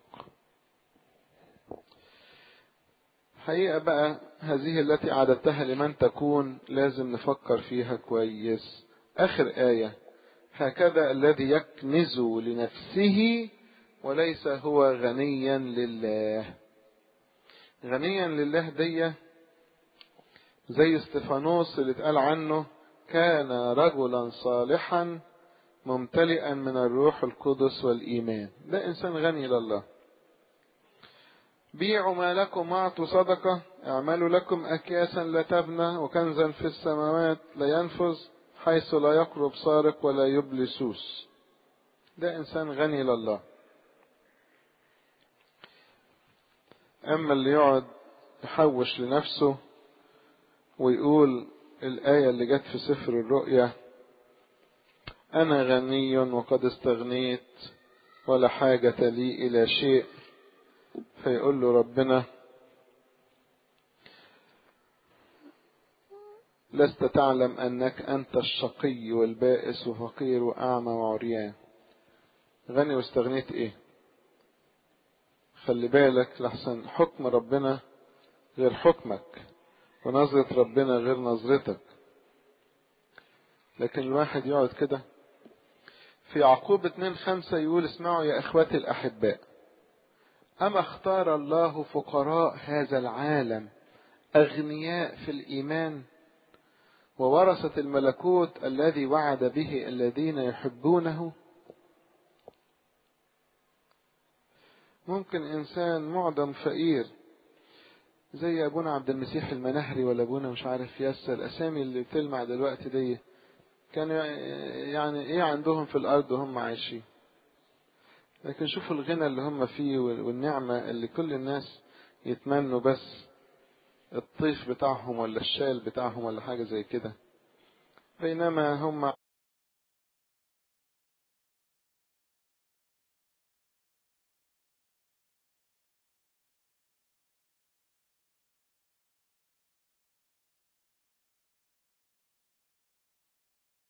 حقيقة بقى هذه التي أعددتها لمن تكون لازم نفكر فيها كويس آخر آية هكذا الذي يكنز لنفسه وليس هو غنيا لله غنيا لله دي زي استفانوس اللي اتقال عنه كان رجلا صالحا ممتلئا من الروح القدس والإيمان ده إنسان غني لله بيعوا ما لكم واعطوا صدقة اعملوا لكم أكياسا لا تبنى وكنزا في السماوات لا ينفذ حيث لا يقرب سارق ولا يبلي سوس ده إنسان غني لله أما اللي يقعد يحوش لنفسه ويقول الآية اللي جت في سفر الرؤيا أنا غني وقد استغنيت ولا حاجة لي إلى شيء فيقول له ربنا لست تعلم أنك أنت الشقي والبائس وفقير وأعمى وعريان غني واستغنيت إيه خلي بالك لحسن حكم ربنا غير حكمك ونظرة ربنا غير نظرتك لكن الواحد يقعد كده في يعقوب اتنين خمسة يقول اسمعوا يا اخواتي الاحباء اما اختار الله فقراء هذا العالم اغنياء في الايمان وورثة الملكوت الذي وعد به الذين يحبونه ممكن انسان معدم فقير زي ابونا عبد المسيح المنهري ولا ابونا مش عارف ياسر الاسامي اللي بتلمع دلوقتي دي كانوا يعني ايه عندهم في الارض وهم عايشين لكن شوفوا الغنى اللي هم فيه والنعمة اللي كل الناس يتمنوا بس الطيف بتاعهم ولا الشال بتاعهم ولا حاجة زي كده بينما هم